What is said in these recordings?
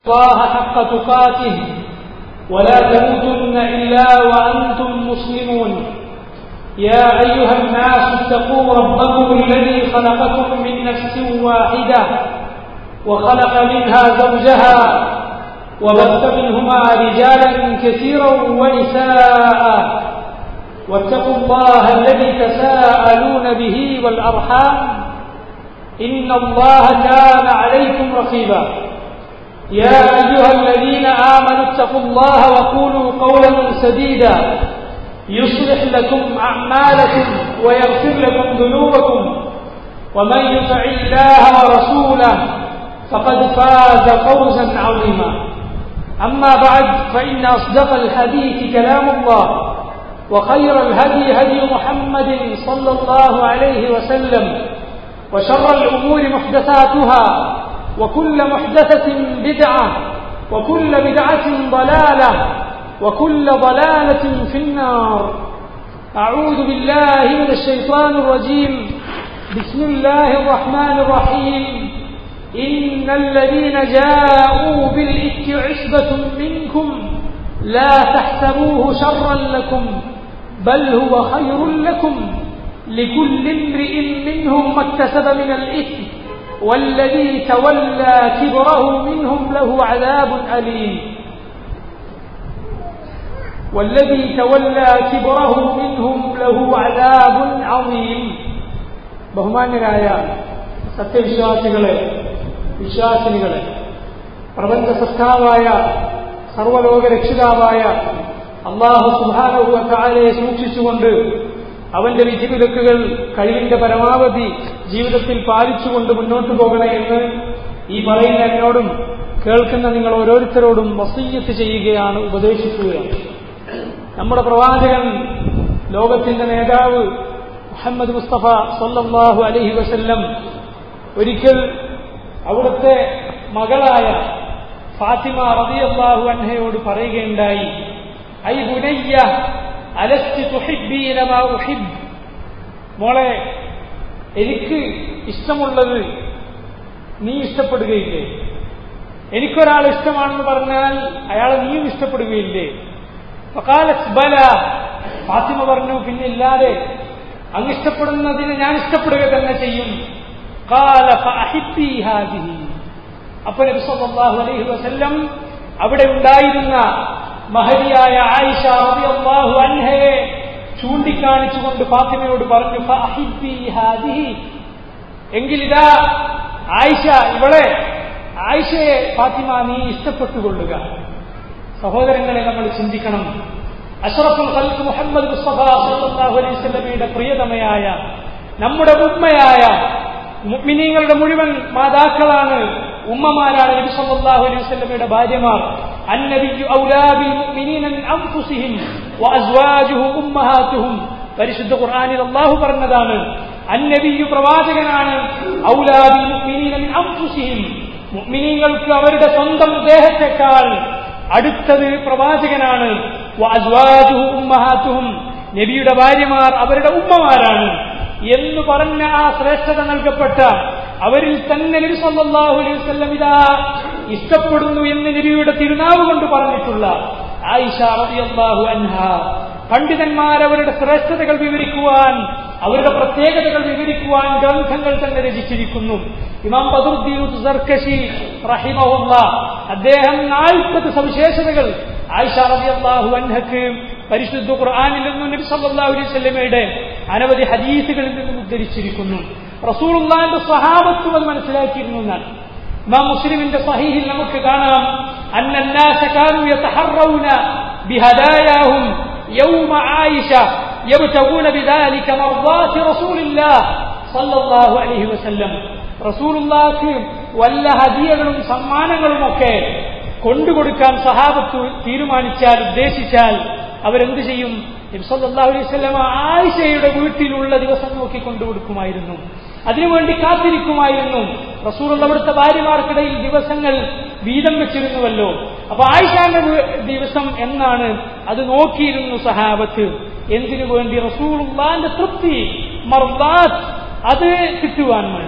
الله حق تقاته ولا تموتن إلا وأنتم مسلمون يا أيها الناس اتقوا ربكم الذي خلقكم من نفس واحدة وخلق منها زوجها وبث منهما رجالا كثيرا ونساء واتقوا الله الذي تساءلون به والأرحام إن الله كان عليكم رقيبا يا أيها الذين آمنوا اتقوا الله وقولوا قولا سديدا يصلح لكم أعمالكم ويغفر لكم ذنوبكم ومن يطع الله ورسوله فقد فاز فوزا عظيما أما بعد فإن أصدق الحديث كلام الله وخير الهدي هدي محمد صلى الله عليه وسلم وشر الأمور محدثاتها وكل محدثة بدعة وكل بدعة ضلالة وكل ضلالة في النار أعوذ بالله من الشيطان الرجيم بسم الله الرحمن الرحيم إن الذين جاءوا بالإفك عصبة منكم لا تحسبوه شرا لكم بل هو خير لكم لكل امرئ منهم ما اكتسب من الإثم والذي تولى كبره منهم له عذاب أليم والذي تولى كبره منهم له عذاب عظيم ബഹുമാന്യരായ സത്യവിശ്വാസികളെ വിശ്വാസിനികളെ പ്രപഞ്ച സൃഷ്ടാവായ സർവലോക രക്ഷിതാവായ അള്ളാഹു സുഹാനഹുവ കാലയെ സൂക്ഷിച്ചുകൊണ്ട് അവന്റെ വിധിവിലക്കുകൾ കഴിവിന്റെ പരമാവധി ജീവിതത്തിൽ പാലിച്ചുകൊണ്ട് മുന്നോട്ട് പോകണേ എന്ന് ഈ പറയുന്ന എന്നോടും കേൾക്കുന്ന നിങ്ങൾ ഓരോരുത്തരോടും വസീയത്ത് ചെയ്യുകയാണ് ഉപദേശിക്കുകയാണ് നമ്മുടെ പ്രവാചകൻ ലോകത്തിന്റെ നേതാവ് മുഹമ്മദ് മുസ്തഫ സല്ലല്ലാഹു അലൈഹി വസല്ലം ഒരിക്കൽ അവിടുത്തെ മകളായ ഫാത്തിമ റളിയല്ലാഹു അൻഹയോട് പറയുകയുണ്ടായി ഐ ബുനയ്യ അലസ്തി തുഹിബ്ബീന മാ ഉഹിബ് മോളെ എനിക്ക് ഇഷ്ടമുള്ളത് നീ ഇഷ്ടപ്പെടുകയില്ലേ എനിക്കൊരാൾ ഇഷ്ടമാണെന്ന് പറഞ്ഞാൽ അയാളെ നീയും ഇഷ്ടപ്പെടുകയില്ലേ ബല ഫാത്തിമ പറഞ്ഞു പിന്നെ ഇല്ലാതെ അങ്ങ് ഇഷ്ടപ്പെടുന്നതിന് ഞാൻ ഇഷ്ടപ്പെടുക തന്നെ ചെയ്യും അപ്പൊ നബി സല്ലല്ലാഹു അലൈഹി വസല്ലം അവിടെ ഉണ്ടായിരുന്ന മഹരിയായ ആയിഷ റളിയല്ലാഹു അൻഹയെ ചൂണ്ടിക്കാണിച്ചുകൊണ്ട് ഫാത്തിമയോട് പറഞ്ഞു എങ്കിലിതാ ആയിഷ ഇവളെ ആയിഷയെ ഫാത്തിമ നീ ഇഷ്ടപ്പെട്ടുകൊള്ളുക സഹോദരങ്ങളെ നമ്മൾ ചിന്തിക്കണം അഷറഫുൽ ഖൽക്ക് മുഹമ്മദ് മുസ്തഫ സല്ലല്ലാഹു അലൈഹി വസല്ലമയുടെ പ്രിയതമയായ നമ്മുടെ ഉമ്മയായ മുഅ്മിനീങ്ങളുടെ മുഴുവൻ മാതാക്കളാണ് ഉമ്മമാരാണ് നബി സല്ലല്ലാഹു അലൈഹി വസല്ലമയുടെ ഭാര്യമാർ അന്നബിയു ഔലാബിൽ മുഅ്മിനീന മിൻ അൻഫുസിഹിം വഅസ്വാജുഹു ഉമ്മഹാതുഹും പരിശുദ്ധ ഖുർആനിൽ അല്ലാഹു പറഞ്ഞതാണ് അന്നബിയു പ്രവാചകനാണ് ഔലാബിൽ മുഅ്മിനീന മിൻ അൻഫുസിഹിം മുഅ്മിനീങ്ങൾക്ക് അവരുടെ സ്വന്തം ദേഹത്തെക്കാൾ അടുത്തത് പ്രവാചകനാണ് വഅസ്വാജുഹു ഉമ്മഹാതുഹും നബിയുടെ ഭാര്യമാർ അവരുടെ ഉമ്മമാരാണ് എന്ന് പറഞ്ഞ ആ ശ്രേഷ്ഠത നൽകപ്പെട്ട അവരിൽ തന്നെ നബി സല്ലല്ലാഹു അലൈഹി വസല്ലം ഇതാ ഇഷ്ടപ്പെടുന്നു എന്ന് നബിയുടെ തിരുനാവ് കൊണ്ട് പറഞ്ഞിട്ടുള്ള ആയിഷ റളിയല്ലാഹു അൻഹ പണ്ഡിതന്മാർ അവരുടെ ശ്രേഷ്ഠതകൾ വിവരിക്കുവാൻ അവരുടെ പ്രത്യേകതകൾ വിവരിക്കുവാൻ ഗ്രന്ഥങ്ങൾ തന്നെ രചിച്ചിരിക്കുന്നു ഇമാം ബദറുദ്ദീൻ സർക്കശി റഹിമഹുല്ല അദ്ദേഹം നാൽപ്പത് സവിശേഷതകൾ ആയിഷ റളിയല്ലാഹു അൻഹക്ക് പരിശുദ്ധ ഖുർആനിൽ നിന്നും നബി സല്ലല്ലാഹു അലൈഹി വസല്ലമയുടെ അനവധി ഹദീസുകളിൽ നിന്നും ഉദ്ധരിച്ചിരിക്കുന്നു റസൂലുള്ളാഹിന്റെ സ്വഹാബത്തും അത് മനസ്സിലാക്കിയിരുന്നു എന്നാണ് ഇമാം മുസ്ലിമിന്റെ സഹീഹിൽ നമുക്ക് കാണാം അന്നന്നാസ കാനു യതഹറൗന ബിഹദായാഹും യൗമ ആയിഷ يبتغون بذلك مرضات رسول الله صلى الله عليه وسلم റസൂലുള്ളാഹിക്ക് വല്ല ഹദിയകളും സമ്മാനങ്ങളും ഒക്കെ കൊണ്ടുകൊടുക്കാൻ സഹാബത്ത് തീരുമാനിച്ചാൽ ഉദ്ദേശിച്ചാൽ അവരെന്ത് ചെയ്യും നബ്സല്ലാ അലൈഹി സ്വലമ ആയിഷയുടെ വീട്ടിലുള്ള ദിവസം നോക്കി കൊണ്ടുകൊടുക്കുമായിരുന്നു അതിനുവേണ്ടി കാത്തിരിക്കുമായിരുന്നു റസൂലുള്ള അവിടുത്തെ ഭാര്യമാർക്കിടയിൽ ദിവസങ്ങൾ വീതം വെച്ചിരുന്നുവല്ലോ അപ്പൊ ആയിഷാന്റെ ദിവസം എന്നാണ് അത് നോക്കിയിരുന്നു സഹാബത്ത് എന്തിനു വേണ്ടി റസൂലുള്ളാന്റെ തൃപ്തി മർദാത്ത് അത് കിട്ടുവാൻ വേണ്ടി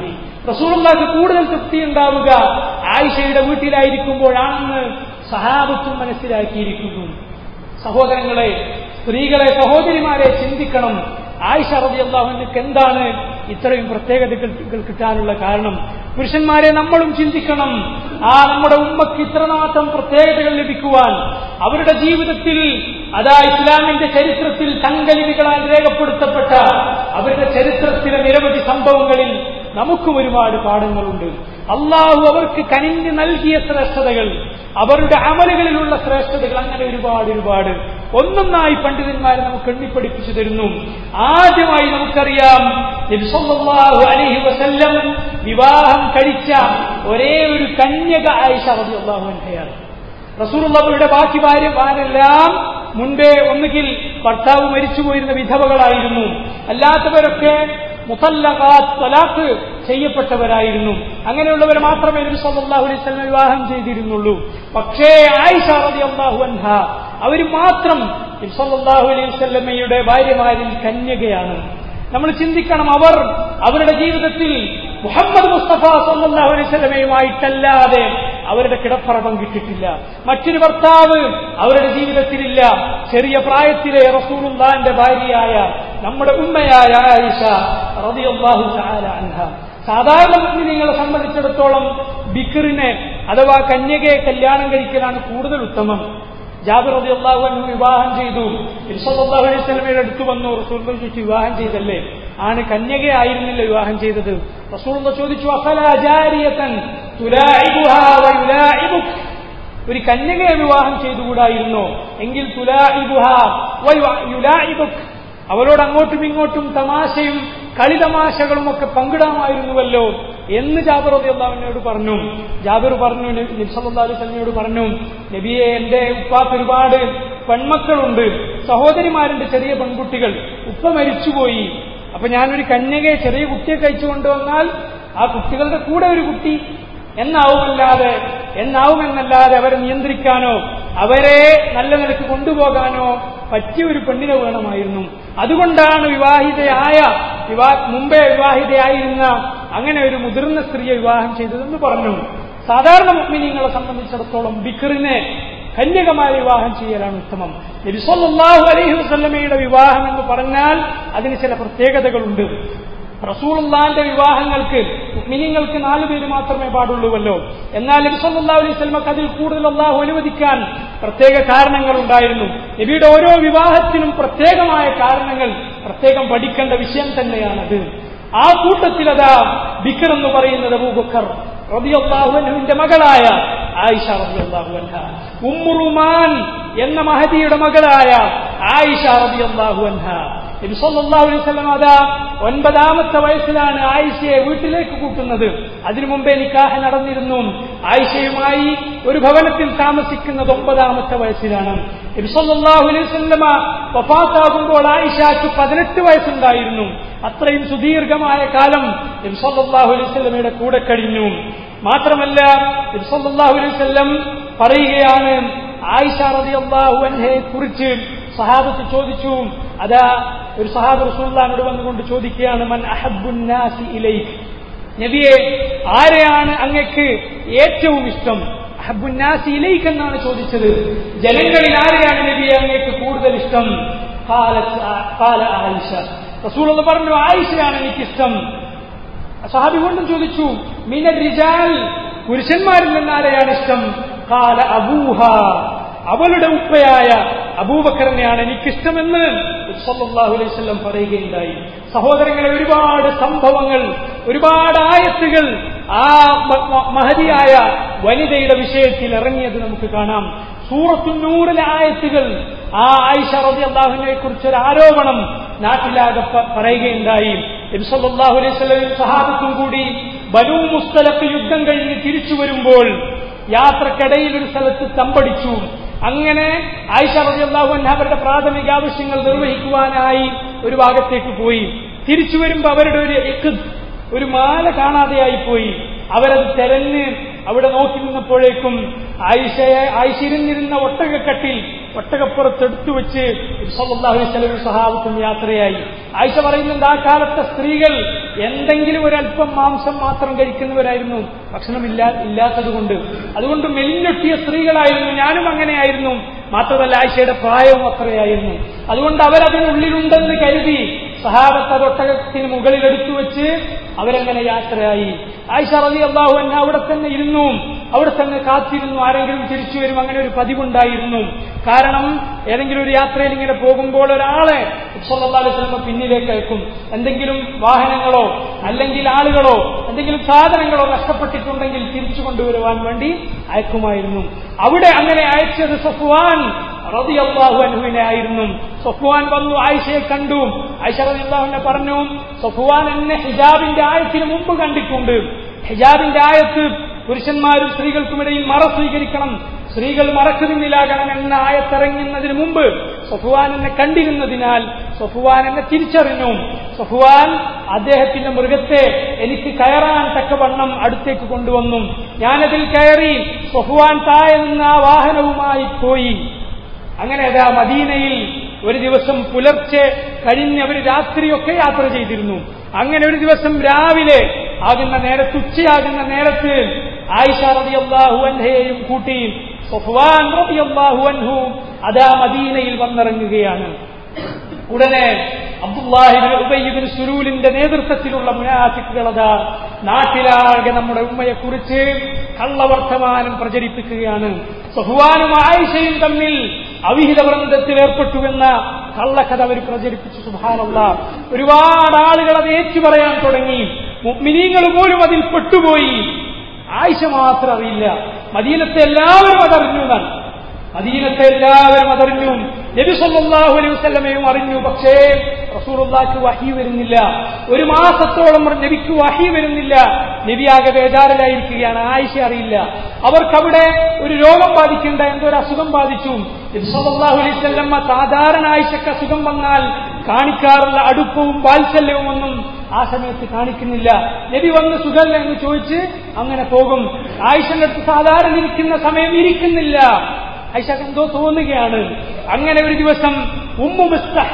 റസൂലുള്ളാഹിക്ക് കൂടുതൽ തൃപ്തി ഉണ്ടാവുക ആയിഷയുടെ വീട്ടിലായിരിക്കുമ്പോഴാണെന്ന് സഹാബത്തും മനസ്സിലാക്കിയിരിക്കുന്നു സഹോദരങ്ങളെ സ്ത്രീകളെ സഹോദരിമാരെ ചിന്തിക്കണം ആയിഷ റളിയല്ലാഹുവിനക്ക് എന്താണ് ഇത്രയും പ്രത്യേകതകൾ കിട്ടാനുള്ള കാരണം പുരുഷന്മാരെ നമ്മളും ചിന്തിക്കണം ആ നമ്മുടെ ഉമ്മക്ക് ഇത്രമാത്രം പ്രത്യേകതകൾ ലഭിക്കുവാൻ അവരുടെ ജീവിതത്തിൽ അതാ ഇസ്ലാമിന്റെ ചരിത്രത്തിൽ തങ്കലിപികളാൽ രേഖപ്പെടുത്തപ്പെട്ട അവരുടെ ചരിത്രത്തിലെ നിരവധി സംഭവങ്ങളിൽ നമുക്കും ഒരുപാട് പാഠങ്ങളുണ്ട് അള്ളാഹു അവർക്ക് കനിഞ്ഞ് നൽകിയ ശ്രേഷ്ഠതകൾ അവരുടെ അമലുകളിലുള്ള ശ്രേഷ്ഠതകൾ അങ്ങനെ ഒരുപാട് ഒരുപാട് ഒന്നൊന്നായി പണ്ഡിതന്മാരെ നമുക്ക് എണ്ണിപ്പടിപ്പിച്ചു തരുന്നു ആദ്യമായി നമുക്കറിയാം നബി സല്ലല്ലാഹു അലൈഹി വസല്ലം വിവാഹം കഴിച്ച ഒരേ ഒരു കന്യക ആയിഷ റളിയല്ലാഹു അൻഹയാണ് റസൂലുള്ളാഹിയുടെ ബാക്കി ഭാര്യമാരെല്ലാം മുൻപേ ഒന്നുകിൽ ഭർത്താവ് മരിച്ചുപോയിരുന്ന വിധവകളായിരുന്നു അല്ലാത്തവരൊക്കെ മുസല്ലഖാത്ത് തലാഖ് ചെയ്യപ്പെട്ടവരായിരുന്നു അങ്ങനെയുള്ളവർ മാത്രമേ നബി സല്ലല്ലാഹു അലൈഹി വസല്ലം വിവാഹം ചെയ്തിരുന്നുള്ളൂ പക്ഷേ ആയിഷ റളിയല്ലാഹു അൻഹ അവർ മാത്രം നബി സല്ലല്ലാഹു അലൈഹി വസല്ലമയുടെ ഭാര്യമാരിൽ കന്യകയാണ് നമ്മൾ ചിന്തിക്കണം അവർ അവരുടെ ജീവിതത്തിൽ മുഹമ്മദ് മുസ്തഫ സല്ലല്ലാഹു അലൈഹി വസല്ലമയുമായിട്ടല്ലാതെ അവരുടെ കിടപ്പറ പങ്കിട്ടിട്ടില്ല മറ്റൊരു ഭർത്താവ് അവരുടെ ജീവിതത്തിലില്ല ചെറിയ പ്രായത്തിലെ റസൂലുള്ളാന്റെ ഭാര്യയായ നമ്മുടെ ഉമ്മയായ ആയിഷ റളിയല്ലാഹു തആല അൻഹ സാധാരണ മുസ്ലിങ്ങളെ സംബന്ധിച്ചിടത്തോളം ബിക്കറിനെ അഥവാ കന്യകയെ കല്യാണം കഴിക്കലാണ് കൂടുതൽ ഉത്തമം ജാബിർ റബി അള്ളാഹു അൻഹു വിവാഹം ചെയ്തു ഇർസല്ലാഹു അലൈഹി സ്വലമയുടെ അടുത്ത് വന്നു റസൂൽ ചോദിച്ചു വിവാഹം ചെയ്തല്ലേ ആണ് കന്യകയായിരുന്നില്ല വിവാഹം ചെയ്തത് റസൂൽ ചോദിച്ചു അഫലാചാരിയത്തൻ ഒരു കന്യകയെ വിവാഹം ചെയ്തുകൂടായിരുന്നോ എങ്കിൽ തുലാഇബുഹ അവരോട് അങ്ങോട്ടും ഇങ്ങോട്ടും തമാശയും കളിതമാശകളും ഒക്കെ പങ്കിടാമായിരുന്നുവല്ലോ എന്ന് ജാബിർ റബി അള്ളാഹുവിനോട് പറഞ്ഞു ജാബിർ പറഞ്ഞു നിബ്സല്ലാ അലൈഹി സ്വലമിയോട് പറഞ്ഞു നബിയെ എന്റെ ഉപ്പാക്ക് ഒരുപാട് പെൺമക്കളുണ്ട് സഹോദരിമാരുണ്ട് ചെറിയ പെൺകുട്ടികൾ ഉപ്പ മരിച്ചുപോയി അപ്പൊ ഞാനൊരു കന്യകയെ ചെറിയ കുട്ടിയെ കഴിച്ചു കൊണ്ടുവന്നാൽ ആ കുട്ടികളുടെ കൂടെ ഒരു കുട്ടി എന്നാവുമല്ലാതെ എന്നാവുമെന്നല്ലാതെ അവരെ നിയന്ത്രിക്കാനോ അവരെ നല്ല നിലക്ക് കൊണ്ടുപോകാനോ പറ്റിയ ഒരു പെണ്ണിനെ വേണമായിരുന്നു അതുകൊണ്ടാണ് വിവാഹിതയായ വിവാ മുമ്പേ വിവാഹിതയായിരുന്ന അങ്ങനെ ഒരു മുതിർന്ന സ്ത്രീയെ വിവാഹം ചെയ്തതെന്ന് പറഞ്ഞു സാധാരണ മുഗ്മിനിങ്ങളെ സംബന്ധിച്ചിടത്തോളം ബിക്കറിനെ കന്യകമായി വിവാഹം ചെയ്യലാണ് ഉത്തമം നബിസൊല്ലാഹു അലൈഹി വസല്ലമയുടെ വിവാഹം എന്ന് പറഞ്ഞാൽ അതിന് ചില പ്രത്യേകതകളുണ്ട് റസൂളുള്ളാന്റെ വിവാഹങ്ങൾക്ക് മിനിങ്ങൾക്ക് നാലു പേര് മാത്രമേ പാടുള്ളൂവല്ലോ എന്നാൽ നബിസല്ലാ അലൈഹി സ്വലമക്ക് അതിൽ കൂടുതൽ അള്ളാഹു അനുവദിക്കാൻ പ്രത്യേക കാരണങ്ങൾ ഉണ്ടായിരുന്നു നബിയുടെ ഓരോ വിവാഹത്തിനും പ്രത്യേകമായ കാരണങ്ങൾ പ്രത്യേകം പഠിക്കേണ്ട വിഷയം തന്നെയാണത് ആ കൂട്ടത്തിൽ അതാ ബിക്കർ എന്ന് പറയുന്നത് അബൂബക്കർ റബിയൊല്ലാഹുവിന്റെ മകളായ ആയിഷ റബിയൊല്ലാഹു ഉമ്മുറുമാൻ എന്ന മഹദിയുടെ മകളായ ആയിഷ റബിയൊല്ലാഹു അൻഹ നബി സല്ലല്ലാഹു അലൈഹി വസല്ലം അതാ ഒൻപതാമത്തെ വയസ്സിലാണ് ആയിഷയെ വീട്ടിലേക്ക് കൂട്ടുന്നത് അതിനു മുമ്പേ നിക്കാഹ് നടന്നിരുന്നു ആയിഷയുമായി ഒരു ഭവനത്തിൽ താമസിക്കുന്നത് ഒമ്പതാമത്തെ വയസ്സിലാണ് നബി സല്ലല്ലാഹു അലൈഹി വസല്ലമ വഫാത്താകുമ്പോൾ ആയിഷയ്ക്ക് പതിനെട്ട് വയസ്സുണ്ടായിരുന്നു അത്രയും സുദീർഘമായ കാലം നബി സല്ലല്ലാഹു അലൈഹി വസല്ലമയുടെ കൂടെ കഴിഞ്ഞു മാത്രമല്ല നബി സല്ലല്ലാഹു അലൈഹി വസല്ലം പറയുകയാണ് ആയിഷ റളിയല്ലാഹു അൻഹയെ കുറിച്ച് സഹാബത്ത് ചോദിച്ചു അതാ ഒരു സഹാബ് റസൂള്ളാനോട് വന്നുകൊണ്ട് ചോദിക്കുകയാണ് മൻ അഹബുന്നാസി ഇലൈക്ക് നബിയെ ആരെയാണ് അങ്ങക്ക് ഏറ്റവും ഇഷ്ടം അഹബുന്നാസി ഇലൈക്ക് എന്നാണ് ചോദിച്ചത് ജനങ്ങളിൽ ആരെയാണ് നബിയെ അങ്ങേക്ക് കൂടുതൽ ഇഷ്ടം കാല ആയിഷ റസൂൾ എന്ന് പറഞ്ഞു ആയിഷയാണ് എനിക്കിഷ്ടം സഹാബി കൊണ്ടും ചോദിച്ചു മിന റിജാൽ പുരുഷന്മാരിൽ നിന്ന് ആരെയാണ് ഇഷ്ടം കാല അബൂഹ അവളുടെ ഉപ്പയായ അബൂബക്കറിനെയാണ് എനിക്കിഷ്ടമെന്ന് സല്ലല്ലാഹു അലൈഹി വസല്ലം പറയുകയുണ്ടായി സഹോദരങ്ങളെ ഒരുപാട് സംഭവങ്ങൾ ഒരുപാട് ആയത്തുകൾ ആ മഹതിയായ വനിതയുടെ വിഷയത്തിൽ ഇറങ്ങിയത് നമുക്ക് കാണാം സൂറത്തുന്നൂറിലെ ആയത്തുകൾ ആ ആയിഷ റബി അള്ളാഹുവിനെ കുറിച്ച് ഒരു ആരോപണം നാട്ടിലാകെ പറയുകയുണ്ടായി നബിസല്ലാഹു അലൈഹി സ്വലം സഹാബത്തും കൂടി ബനു മുസ്തലത്ത് യുദ്ധം കഴിഞ്ഞ് തിരിച്ചു വരുമ്പോൾ യാത്രക്കിടയിൽ ഒരു സ്ഥലത്ത് തമ്പടിച്ചു അങ്ങനെ ആയിഷ റളിയല്ലാഹു അൻഹ അവരുടെ പ്രാഥമിക ആവശ്യങ്ങൾ നിർവഹിക്കുവാനായി ഒരു ഭാഗത്തേക്ക് പോയി തിരിച്ചു വരുമ്പോൾ അവരുടെ ഒരു ഇഖ്ദ് ഒരു മാല കാണാതെയായി പോയി അവരത് തെരഞ്ഞ് അവിടെ നോക്കി നിന്നപ്പോഴേക്കും ആയിഷയെ ആയിഷിരുന്നിരുന്ന ഒട്ടകക്കട്ടിൽ ഒട്ടകപ്പുറത്തെടുത്തു വെച്ച് സല്ലാഹു സ്വലം സഹാബത്തും യാത്രയായി ആയിഷ പറയുന്നുണ്ട് ആ കാലത്തെ സ്ത്രീകൾ എന്തെങ്കിലും ഒരല്പം മാംസം മാത്രം കഴിക്കുന്നവരായിരുന്നു ഭക്ഷണമില്ലാ ഇല്ലാത്തതുകൊണ്ട് അതുകൊണ്ട് മെലിഞ്ഞൊട്ടിയ സ്ത്രീകളായിരുന്നു ഞാനും അങ്ങനെയായിരുന്നു മാത്രമല്ല ആയിഷയുടെ പ്രായവും അത്രയായിരുന്നു അതുകൊണ്ട് അവരതിനുള്ളിലുണ്ടെന്ന് കരുതി സഹാബത്ത് അതൊട്ടകത്തിന് മുകളിൽ എടുത്തു വെച്ച് അവരങ്ങനെ യാത്രയായി ആയിഷ റതി അള്ളാഹു എന്നെ അവിടെ തന്നെ ഇരുന്നു അവിടെ തന്നെ കാത്തിരുന്നു ആരെങ്കിലും തിരിച്ചു വരും അങ്ങനെ ഒരു പതിവുണ്ടായിരുന്നു കാരണം ഏതെങ്കിലും ഒരു യാത്രയിൽ ഇങ്ങനെ പോകുമ്പോൾ ഒരാളെ സ്വലമ പിന്നിലേക്ക് അയക്കും എന്തെങ്കിലും വാഹനങ്ങളോ അല്ലെങ്കിൽ ആളുകളോ എന്തെങ്കിലും സാധനങ്ങളോ നഷ്ടപ്പെട്ടിട്ടുണ്ടെങ്കിൽ തിരിച്ചു കൊണ്ടുവരുവാൻ വേണ്ടി അയക്കുമായിരുന്നു അവിടെ അങ്ങനെ അയച്ചത് സഫ്വാൻ റതിയല്ലാഹു അൻഹുവിനെ ആയിരുന്നു സഫ്വാൻ വന്നു ആയിഷയെ കണ്ടു ആയിഷ റതിയല്ലാഹുവിനെ പറഞ്ഞു സഫ്വാൻ എന്നെ ഹിജാബിന്റെ ആയത്തിന് മുമ്പ് കണ്ടിട്ടുണ്ട് ഹിജാബിന്റെ ആയത്ത് പുരുഷന്മാരും സ്ത്രീകൾക്കുമിടയിൽ മറ സ്വീകരിക്കണം സ്ത്രീകൾ മറക്കുന്നില്ലാകണം എന്ന ആയത്തിറങ്ങുന്നതിന് മുമ്പ് സഫുവാൻ എന്നെ കണ്ടിരുന്നതിനാൽ സഫുവാൻ എന്നെ തിരിച്ചറിഞ്ഞു സഫുവാൻ അദ്ദേഹത്തിന്റെ മൃഗത്തെ എനിക്ക് കയറാൻ തക്കവണ്ണം അടുത്തേക്ക് കൊണ്ടുവന്നു ഞാനതിൽ കയറി സഫുവാൻ താഴെ നിന്ന് ആ വാഹനവുമായി പോയി അങ്ങനെ അതാ മദീനയിൽ ഒരു ദിവസം പുലർച്ചെ കഴിഞ്ഞ് അവർ രാത്രിയൊക്കെ യാത്ര ചെയ്തിരുന്നു അങ്ങനെ ഒരു ദിവസം രാവിലെ ആകുന്ന നേരത്ത് ഉച്ചയാകുന്ന നേരത്ത് ആയിഷ റളിയല്ലാഹു അൻഹയെയും കൂട്ടി സഫ്വാൻ റളിയല്ലാഹു അൻഹു അതാ മദീനയിൽ വന്നിറങ്ങുകയാണ് ഉടനെ അബ്ദുല്ലാഹിബിൻ ഉബയ്യബിൻ സുരൂലിന്റെ നേതൃത്വത്തിലുള്ള മുനാഫിക്കുകൾ അതാ നാട്ടിലാകെ നമ്മുടെ ഉമ്മയെക്കുറിച്ച് കള്ളവർത്തമാനം പ്രചരിപ്പിക്കുകയാണ് സഹുവാനും ആയിഷയും തമ്മിൽ അവിഹിത ബന്ധത്തിൽ ഏർപ്പെട്ടുവെന്ന കള്ളക്കഥ അവർ പ്രചരിപ്പിച്ചു സുഭാനുള്ള ഒരുപാട് ആളുകൾ അത് ഏറ്റുപറയാൻ തുടങ്ങി മിനിങ്ങൾ പോലും അതിൽ പെട്ടുപോയി ആയിഷ മാത്രം അറിയില്ല മദീനത്തെ എല്ലാവരും അതറിഞ്ഞു എന്നാണ് മദീനത്തെ എല്ലാവരും അതറിഞ്ഞു നബി സല്ലല്ലാഹു അലൈഹി വസല്ലമയും അറിഞ്ഞു പക്ഷേ റസൂലുള്ളാഹിക്ക് വഹി വരുന്നില്ല ഒരു മാസത്തോളം നബിക്ക് വഹി വരുന്നില്ല നബി ആകെ ബേജാറിലായിരിക്കുകയാണ് ആയിഷ അറിയില്ല അവർക്കവിടെ ഒരു രോഗം ബാധിക്കേണ്ട എന്തോ ഒരു അസുഖം ബാധിച്ചു നബി സല്ലല്ലാഹു അലൈഹി വസല്ലമ സാധാരണ ആയിഷക്ക് അസുഖം വന്നാൽ കാണിക്കാറുള്ള അടുപ്പവും വാത്സല്യവും ഒന്നും ആ സമയത്ത് കാണിക്കുന്നില്ല നബി വന്ന് സുഖല്ല എന്ന് ചോദിച്ച് അങ്ങനെ പോകും ആയിഷന്റെ അടുത്ത് സാധാരണ ഇരിക്കുന്ന സമയം ഇരിക്കുന്നില്ല ഐഷക്ക് എന്തോ തോന്നുകയാണ് അങ്ങനെ ഒരു ദിവസം ഉമ്മു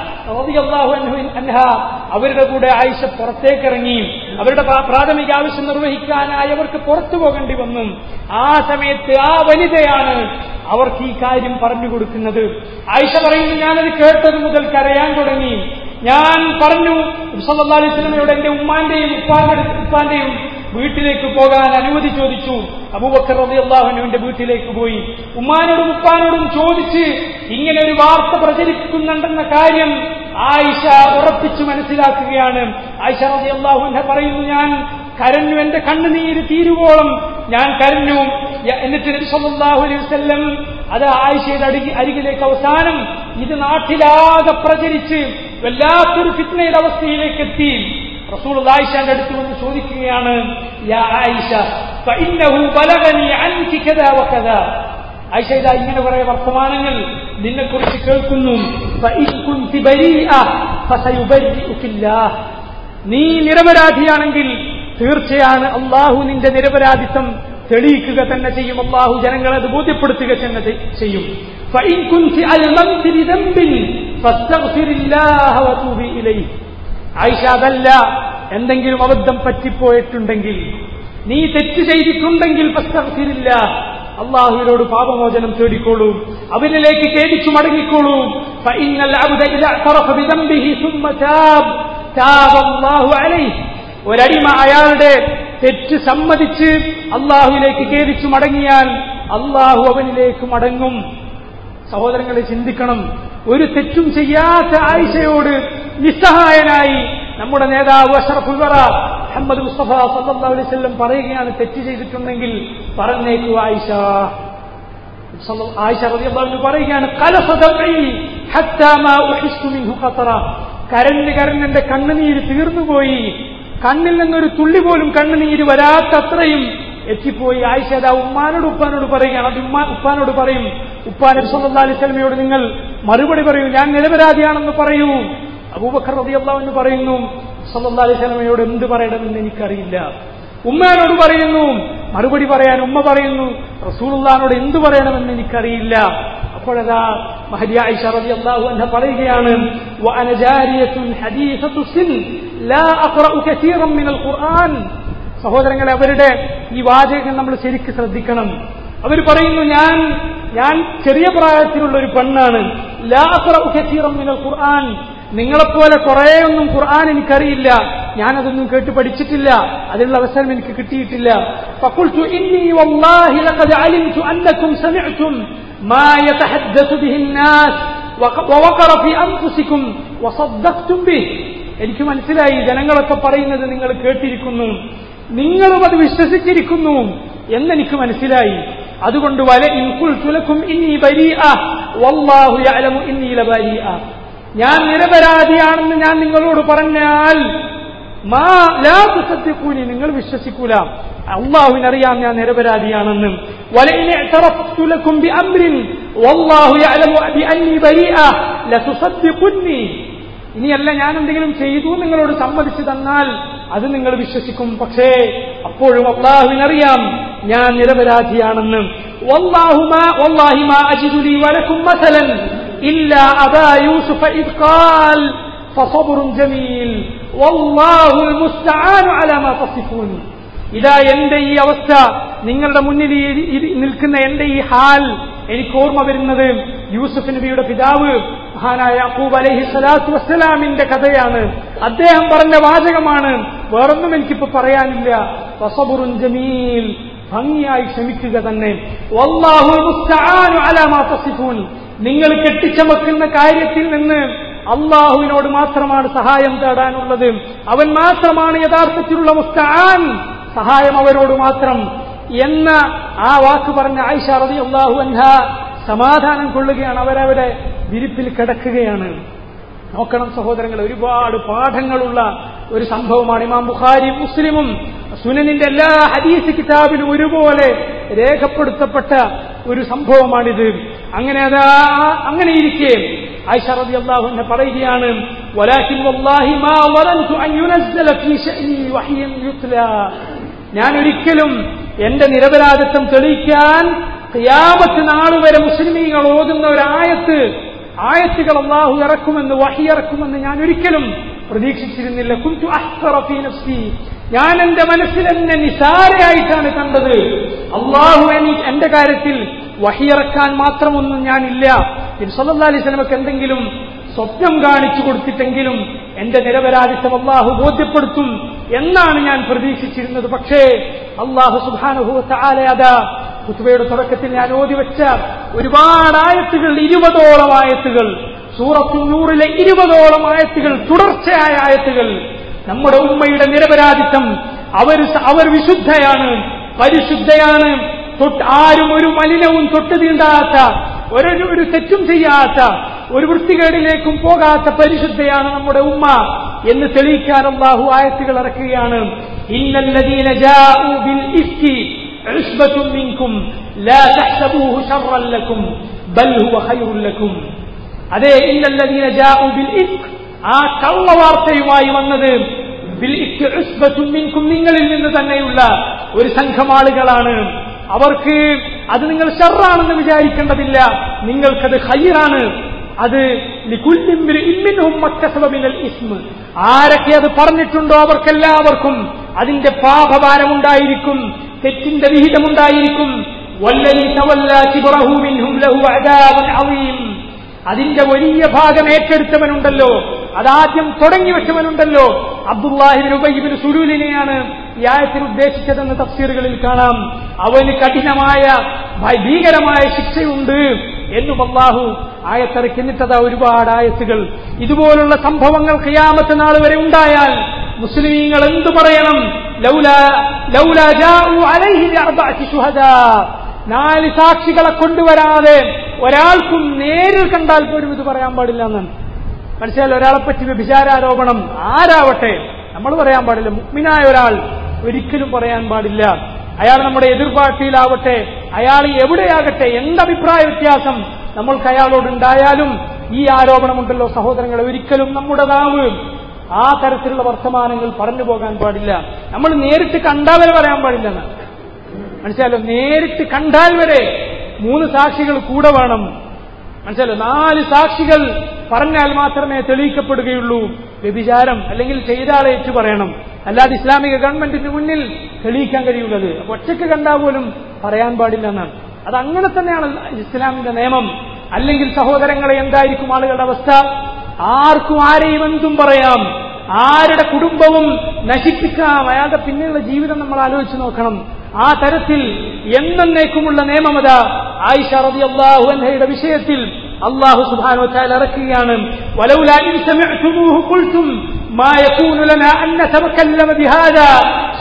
അൻഹ അവരുടെ കൂടെ ആയിഷ പുറത്തേക്ക് ഇറങ്ങി അവരുടെ പ്രാഥമിക ആവശ്യം നിർവഹിക്കാനായി അവർക്ക് പുറത്തു പോകേണ്ടി വന്നു ആ സമയത്ത് ആ വനിതയാണ് അവർക്ക് ഈ കാര്യം പറഞ്ഞു കൊടുക്കുന്നത് ആയിഷ പറയുന്നു ഞാനത് കേട്ടത് മുതൽ കരയാൻ തുടങ്ങി ഞാൻ പറഞ്ഞു സല്ലാ അലൈഹി സ്വലമയോട് എന്റെ ഉമ്മാന്റെയും ഉപ്പാന്റെ ഉപ്പാന്റെയും വീട്ടിലേക്ക് പോകാൻ അനുമതി ചോദിച്ചു അബൂബക്കർ റബി അള്ളാഹുനുവിന്റെ വീട്ടിലേക്ക് പോയി ഉമ്മാനോടും ഉപ്പാനോടും ചോദിച്ച് ഇങ്ങനെ ഒരു വാർത്ത പ്രചരിക്കുന്നുണ്ടെന്ന കാര്യം ആയിഷ ഉറപ്പിച്ചു മനസ്സിലാക്കുകയാണ് ആയിഷ റബി അള്ളാഹുനെ പറയുന്നു ഞാൻ കരഞ്ഞു എന്റെ കണ്ണുനീര് തീരുവോളം ഞാൻ കരഞ്ഞു എന്നിട്ട് നബിസല്ലാഹു അലൈഹി വസല്ലം അത് ആയിഷയുടെ അടിగి അരികിലേക്ക് അവസാനം ഇത് നാട്ടിലാകെ പ്രചരിച്ച് വല്ലാത്തൊരു ഫിത്നയുടെ അവസ്ഥയിലേക്ക് എത്തി റസൂൽ ആയിഷന്റെ അടുത്ത് വന്ന് ചോദിക്കുകയാണ് യാ ആയിഷ ഫഇന്നഹു ബലഗനി അൻകി കദാ വകദാ ആയിഷ ഇതാ ഇങ്ങനെ കുറെ വർത്തമാനങ്ങൾ നിന്നെക്കുറിച്ച് കേൾക്കുന്നു ഫഇൻ കുൻതി ബരീഅ ഫസയുബരിഉകില്ലാഹ് നീ നിരപരാധിയാണെങ്കിൽ തീർച്ചയാണ് അള്ളാഹു നിന്റെ നിരപരാധിത്വം തെളിയിക്കുക തന്നെ ചെയ്യും അള്ളാഹു ജനങ്ങളെ അത് ബോധ്യപ്പെടുത്തുക തന്നെ ചെയ്യും ആയിഷ അതല്ല എന്തെങ്കിലും അബദ്ധം പറ്റിപ്പോയിട്ടുണ്ടെങ്കിൽ നീ തെറ്റ് ചെയ്തിട്ടുണ്ടെങ്കിൽ പസ്തഫിരില്ല അള്ളാഹുവിനോട് പാപമോചനം തേടിക്കോളൂ അവനിലേക്ക് ഖേദിച്ചു മടങ്ങിക്കോളൂ ഒരടിമ അയാളുടെ തെറ്റ് സമ്മതിച്ച് അള്ളാഹുവിലേക്ക് ഖേദിച്ചു മടങ്ങിയാൽ അള്ളാഹു അവനിലേക്ക് മടങ്ങും സഹോദരങ്ങളെ ചിന്തിക്കണം ഒരു തെറ്റും ചെയ്യാത്ത ആയിഷയോട് നിസ്സഹായനായി നമ്മുടെ നേതാവ് അഷറഫ് ഉവറ മുഹമ്മദ് മുസ്തഫ സല്ലല്ലാഹു അലൈഹി വസല്ലം പറയുകയാണ് തെറ്റ് ചെയ്തിട്ടുണ്ടെങ്കിൽ പറഞ്ഞേക്കു ആയിഷ ആയിഷ റളിയല്ലാഹു പറയുകയാണ് കരഞ്ഞ് കരഞ്ഞ് എന്റെ കണ്ണുനീര് തീർന്നുപോയി കണ്ണിൽ നിന്നൊരു തുള്ളി പോലും കണ്ണുനീര് വരാത്തത്രയും എത്തിപ്പോയി ആയിഷ അതാ ഉമ്മാനോട് ഉപ്പാനോട് പറയുകയാണ് അത് ഉമ്മ ഉപ്പാനോട് പറയും ഉപ്പാൻ സല്ലാ അലൈഹി സ്വലമയോട് നിങ്ങൾ മറുപടി പറയൂ ഞാൻ നിരപരാധിയാണെന്ന് പറയൂ അബൂബക്കർ റബിയല്ലാ എന്ന് പറയുന്നു സല്ലാ അലൈഹി സ്വലമയോട് എന്ത് പറയണമെന്ന് എനിക്കറിയില്ല ഉമ്മാനോട് പറയുന്നു മറുപടി പറയാൻ ഉമ്മ പറയുന്നു റസൂലുള്ളാനോട് എന്തു പറയണമെന്ന് എനിക്കറിയില്ല അപ്പോഴതാ മഹദി ആയിഷ റളിയല്ലാഹു അൻഹ പറയുകയാണ് വഅന ജാരിയത്തുൻ ഹദീസത്തു സിൻ ലാ അഖറഉ കസീറൻ മിനൽ ഖുർആൻ സഹോദരങ്ങളെ അവരുടെ ഈ വാചകം നമ്മൾ ശരിക്ക് ശ്രദ്ധിക്കണം അവർ പറയുന്നു ഞാൻ ഞാൻ ചെറിയ പ്രായത്തിലുള്ള ഒരു പെണ്ണാണ് ലാ അഖറഉ കസീറൻ മിനൽ ഖുർആൻ നിങ്ങളെപ്പോലെ കുറേയൊന്നും ഖുർആൻ എനിക്കറിയില്ല ഞാനതൊന്നും കേട്ട് പഠിച്ചിട്ടില്ല അതിനുള്ള അവസരം എനിക്ക് കിട്ടിയിട്ടില്ല فقلت إني والله لقد علمت أنكم سمعتم ما يتحدث به الناس ووقر في أنفسكم وصدقتم به എനിക്ക് മനസ്സിലായി ജനങ്ങളൊക്കെ പറയുന്നത് നിങ്ങൾ കേട്ടിരിക്കുന്നു നിങ്ങളും അത് വിശ്വസിച്ചിരിക്കുന്നു എന്നെനിക്ക് മനസ്സിലായി അതുകൊണ്ട് വല ഇൻകുൽ തുലക്കും ഇന്നി ബരീഅ വല്ലാഹു യഅലമു ഇന്നി ലബരീഅ ഞാൻ നിരപരാധിയാണെന്ന് ഞാൻ നിങ്ങളോട് പറഞ്ഞാൽ മാ ലാ തുസദ്ദിഖൂനി നിങ്ങൾ വിശ്വസിക്കൂല അള്ളാഹുവിനറിയാം ഞാൻ നിരപരാധിയാണെന്നും വലഇൻ ഇഅ്തറഫ്തു ലക്കും ബിഅംരിൻ വല്ലാഹു യഅലമു ബിഅന്നി ബരീഅ ലതുസദ്ദിഖുന്നി ഇനിയല്ല ഞാൻ എന്തെങ്കിലും ചെയ്തു നിങ്ങളോട് സമ്മതിച്ചു തന്നാൽ അത് നിങ്ങൾ വിശ്വസിക്കും പക്ഷേ അപ്പോഴും അള്ളാഹുവിനറിയാം ഞാൻ നിരപരാധിയാണെന്ന് والله ما والله ما أجد لي ولكم مثلا إلا أبا يوسف إذ قال فصبر جميل والله المستعان على ما تصفون ഇതാ എന്റെ ഈ അവസ്ഥ നിങ്ങളുടെ മുന്നിൽ ഈ- ഈ നിൽക്കുന്ന എന്റെ ഈ ഹാൽ എനിക്ക് ഓർമ്മ വരുന്നത് യൂസുഫ് നബിയുടെ പിതാവ് മഹാനായ യക്കൂബ് അലൈഹി സ്വലാത്തു വസ്സലാമിന്റെ കഥയാണ് അദ്ദേഹം പറഞ്ഞ വാചകമാണ് വേറൊന്നും എനിക്കിപ്പോ പറയാനില്ല വസബുറുൻ ജമീൽ ഭംഗിയായി ക്ഷമിക്കുക തന്നെ വല്ലാഹു മുസ്തആനു അലാ മാ തസിഫൂൻ നിങ്ങൾ കെട്ടിച്ചമക്കുന്ന കാര്യത്തിൽ നിന്ന് അള്ളാഹുവിനോട് മാത്രമാണ് സഹായം തേടാനുള്ളത് അവൻ മാത്രമാണ് യഥാർത്ഥത്തിലുള്ള മുസ്തആൻ സഹായം അവരോട് മാത്രം എന്ന ആ വാക്ക് പറഞ്ഞ ആയിഷ റതി അള്ളാഹു അൻഹ സമാധാനം കൊള്ളുകയാണ് അവരവിടെ വിരിപ്പിൽ കിടക്കുകയാണ് നോക്കണം സഹോദരങ്ങൾ ഒരുപാട് പാഠങ്ങളുള്ള ഒരു സംഭവമാണ് ഇമാം ബുഖാരി മുസ്ലിമും സുനനിന്റെ എല്ലാ ഹദീസ് കിതാബിലും ഒരുപോലെ രേഖപ്പെടുത്തപ്പെട്ട ഒരു സംഭവമാണിത് അങ്ങനെ അതാ അങ്ങനെ ഇരിക്കെ ആയിഷ റതി അള്ളാഹുവിനെ പറയുകയാണ് വലാഹിൻ വല്ലാഹി മാ വറൻതു അൻ യുനസ്സല ഫീ ശഅനി വഹ്യൻ യുത്ലാ ഞാൻ ഒരിക്കലും എന്റെ നിരപരാധിത്വം തെളിയിക്കാൻ ഖിയാമത്ത് നാൾ വരെ മുസ്ലിമീങ്ങൾ ഓതുന്ന ഒരായത്ത് ആയത്തുകൾ അള്ളാഹു ഇറക്കുമെന്ന് വഹി ഇറക്കുമെന്ന് ഞാൻ ഒരിക്കലും പ്രതീക്ഷിച്ചിരുന്നില്ല കുഞ്ചു അഹ്റഫി നഫ്സി ഞാൻ എന്റെ മനസ്സിൽ എന്നെ നിസാരയായിട്ടാണ് കണ്ടത് അള്ളാഹു എനിക്ക് എന്റെ കാര്യത്തിൽ വഹിയിറക്കാൻ മാത്രമൊന്നും ഞാനില്ല സല്ലാ അലൈഹി സ്വലമക്ക് എന്തെങ്കിലും സ്വപ്നം കാണിച്ചു കൊടുത്തിട്ടെങ്കിലും എന്റെ നിരപരാധിത്വം അള്ളാഹു ബോധ്യപ്പെടുത്തും എന്നാണ് ഞാൻ പ്രതീക്ഷിച്ചിരുന്നത് പക്ഷേ അള്ളാഹു സുബാനുഭവത്താലയത കുത്തുബയുടെ തുടക്കത്തിൽ ഞാൻ ഓതി വെച്ച ഒരുപാട് ആയത്തുകൾ ഇരുപതോളം ആയത്തുകൾ സൂറത്തു നൂറിലെ ഇരുപതോളം ആയത്തുകൾ തുടർച്ചയായ ആയത്തുകൾ നമ്മുടെ ഉമ്മയുടെ നിരപരാധിത്വം അവർ അവർ വിശുദ്ധയാണ് പരിശുദ്ധയാണ് തൊട്ട് ആരും ഒരു മലിനവും തൊട്ട് തീണ്ടാത്ത ഒരു ഒരു തെറ്റും ചെയ്യാത്ത ഒരു വൃത്തികേടിലേക്കും പോകാത്ത പരിശുദ്ധയാണ് നമ്മുടെ ഉമ്മ എന്ന് തെളിയിക്കാൻ അള്ളാഹു ആയത്തുകൾ ഇറക്കുകയാണ് ഇന്നല്ലദീന ജാഊ ബിൽ ഇഫ്കി ഉസ്ബത്തും മിൻകും ലാ തഹ്സബൂഹു ശർറൻ ലക്കും ബൽ ഹുവ ഖൈറുൻ ലക്കും അതെ ഇന്നല്ലദീന ജാഊ ബിൽ ഇഫ്ക് ആ കള്ളവാർത്തയുമായി വന്നത് ബിൽ ഇഫ്കി ഉസ്ബത്തും മിൻകും നിങ്ങളിൽ നിന്ന് തന്നെയുള്ള ഒരു സംഘം ആളുകളാണ് അവർക്ക് അത് നിങ്ങൾ ഷർറാണെന്ന് വിചാരിക്കേണ്ടതില്ല നിങ്ങൾക്കത് ഹയ്യറാണ് അത് ആരൊക്കെ അത് പറഞ്ഞിട്ടുണ്ടോ അവർക്കെല്ലാവർക്കും അതിന്റെ പാപഭാരമുണ്ടായിരിക്കും തെറ്റിന്റെ വിഹിതമുണ്ടായിരിക്കും വല്ലലി തവല്ല കിബറഹു മിൻഹും ലഹു അദാബുൻ അളീം അതിന്റെ വലിയ ഭാഗം ഏറ്റെടുത്തവനുണ്ടല്ലോ അതാദ്യം തുടങ്ങി വെച്ചവനുണ്ടല്ലോ അബ്ദുല്ലാഹിബിൻ ഉബൈബിൻ സുരൂലിനെയാണ് ഈ ആയത്തിൽ ഉദ്ദേശിച്ചതെന്ന് തഫ്സീറുകളിൽ കാണാം അവന് കഠിനമായ ഭീകരമായ ശിക്ഷയുണ്ട് എന്നും അള്ളാഹു ആയത്തിറക്കി എന്നിട്ടതാ ഒരുപാട് ആയത്തുകൾ ഇതുപോലുള്ള സംഭവങ്ങൾ ഖിയാമത്ത് നാൾ വരെ ഉണ്ടായാൽ മുസ്ലിമീങ്ങൾ എന്തു പറയണം ലൗല ലൗല ജാഉ അലൈഹി ബിഅർബഅത്തി ശുഹദാ നാല് സാക്ഷികളെ കൊണ്ടുവരാതെ ഒരാൾക്കും നേരിൽ കണ്ടാൽ പോലും ഇത് പറയാൻ പാടില്ല എന്നാണ് മനസ്സിലായാലും ഒരാളെ പറ്റി വ്യഭിചാരാരോപണം ആരാവട്ടെ നമ്മൾ പറയാൻ പാടില്ല മുഗ്മിനായ ഒരാൾ ഒരിക്കലും പറയാൻ പാടില്ല അയാൾ നമ്മുടെ എതിർപാർട്ടിയിലാവട്ടെ അയാൾ എവിടെയാകട്ടെ എന്തഭിപ്രായ വ്യത്യാസം നമ്മൾക്ക് അയാളോടുണ്ടായാലും ഈ ആരോപണമുണ്ടല്ലോ സഹോദരങ്ങളെ ഒരിക്കലും നമ്മുടെ നാവ് ആ തരത്തിലുള്ള വർത്തമാനങ്ങൾ പറഞ്ഞു പോകാൻ പാടില്ല നമ്മൾ നേരിട്ട് കണ്ടാൽ പറയാൻ പാടില്ല എന്നാണ് മനസ്സിലായല്ലോ നേരിട്ട് കണ്ടാൽ വരെ മൂന്ന് സാക്ഷികൾ കൂടെ വേണം മനസ്സിലോ നാല് സാക്ഷികൾ പറഞ്ഞാൽ മാത്രമേ തെളിയിക്കപ്പെടുകയുള്ളൂ വ്യഭിചാരം അല്ലെങ്കിൽ ചെയ്ത ആളെ ഏറ്റു പറയണം അല്ലാതെ ഇസ്ലാമിക ഗവൺമെന്റിന് മുന്നിൽ തെളിയിക്കാൻ കഴിയുള്ളത് അപ്പൊ ഒറ്റയ്ക്ക് കണ്ടാൽ പോലും പറയാൻ പാടില്ല എന്നാണ് അത് അങ്ങനെ തന്നെയാണ് ഇസ്ലാമിന്റെ നിയമം അല്ലെങ്കിൽ സഹോദരങ്ങളെ എന്തായിരിക്കും ആളുകളുടെ അവസ്ഥ ആർക്കും ആരെയും എന്തും പറയാം ആരുടെ കുടുംബവും നശിപ്പിക്കാം അയാളുടെ പിന്നെയുള്ള ജീവിതം നമ്മൾ ആലോചിച്ച് നോക്കണം ആ തരത്തിൽ എന്നേക്കുമുള്ള നിയമമത ആയിഷ റതി അള്ളാഹു അൻഹയുടെ വിഷയത്തിൽ അള്ളാഹു സുബാനോ ചാൽ ഇറക്കുകയാണ് ولولا إن سمعتموه قلتم ما يكون لنا أن نتكلم بهذا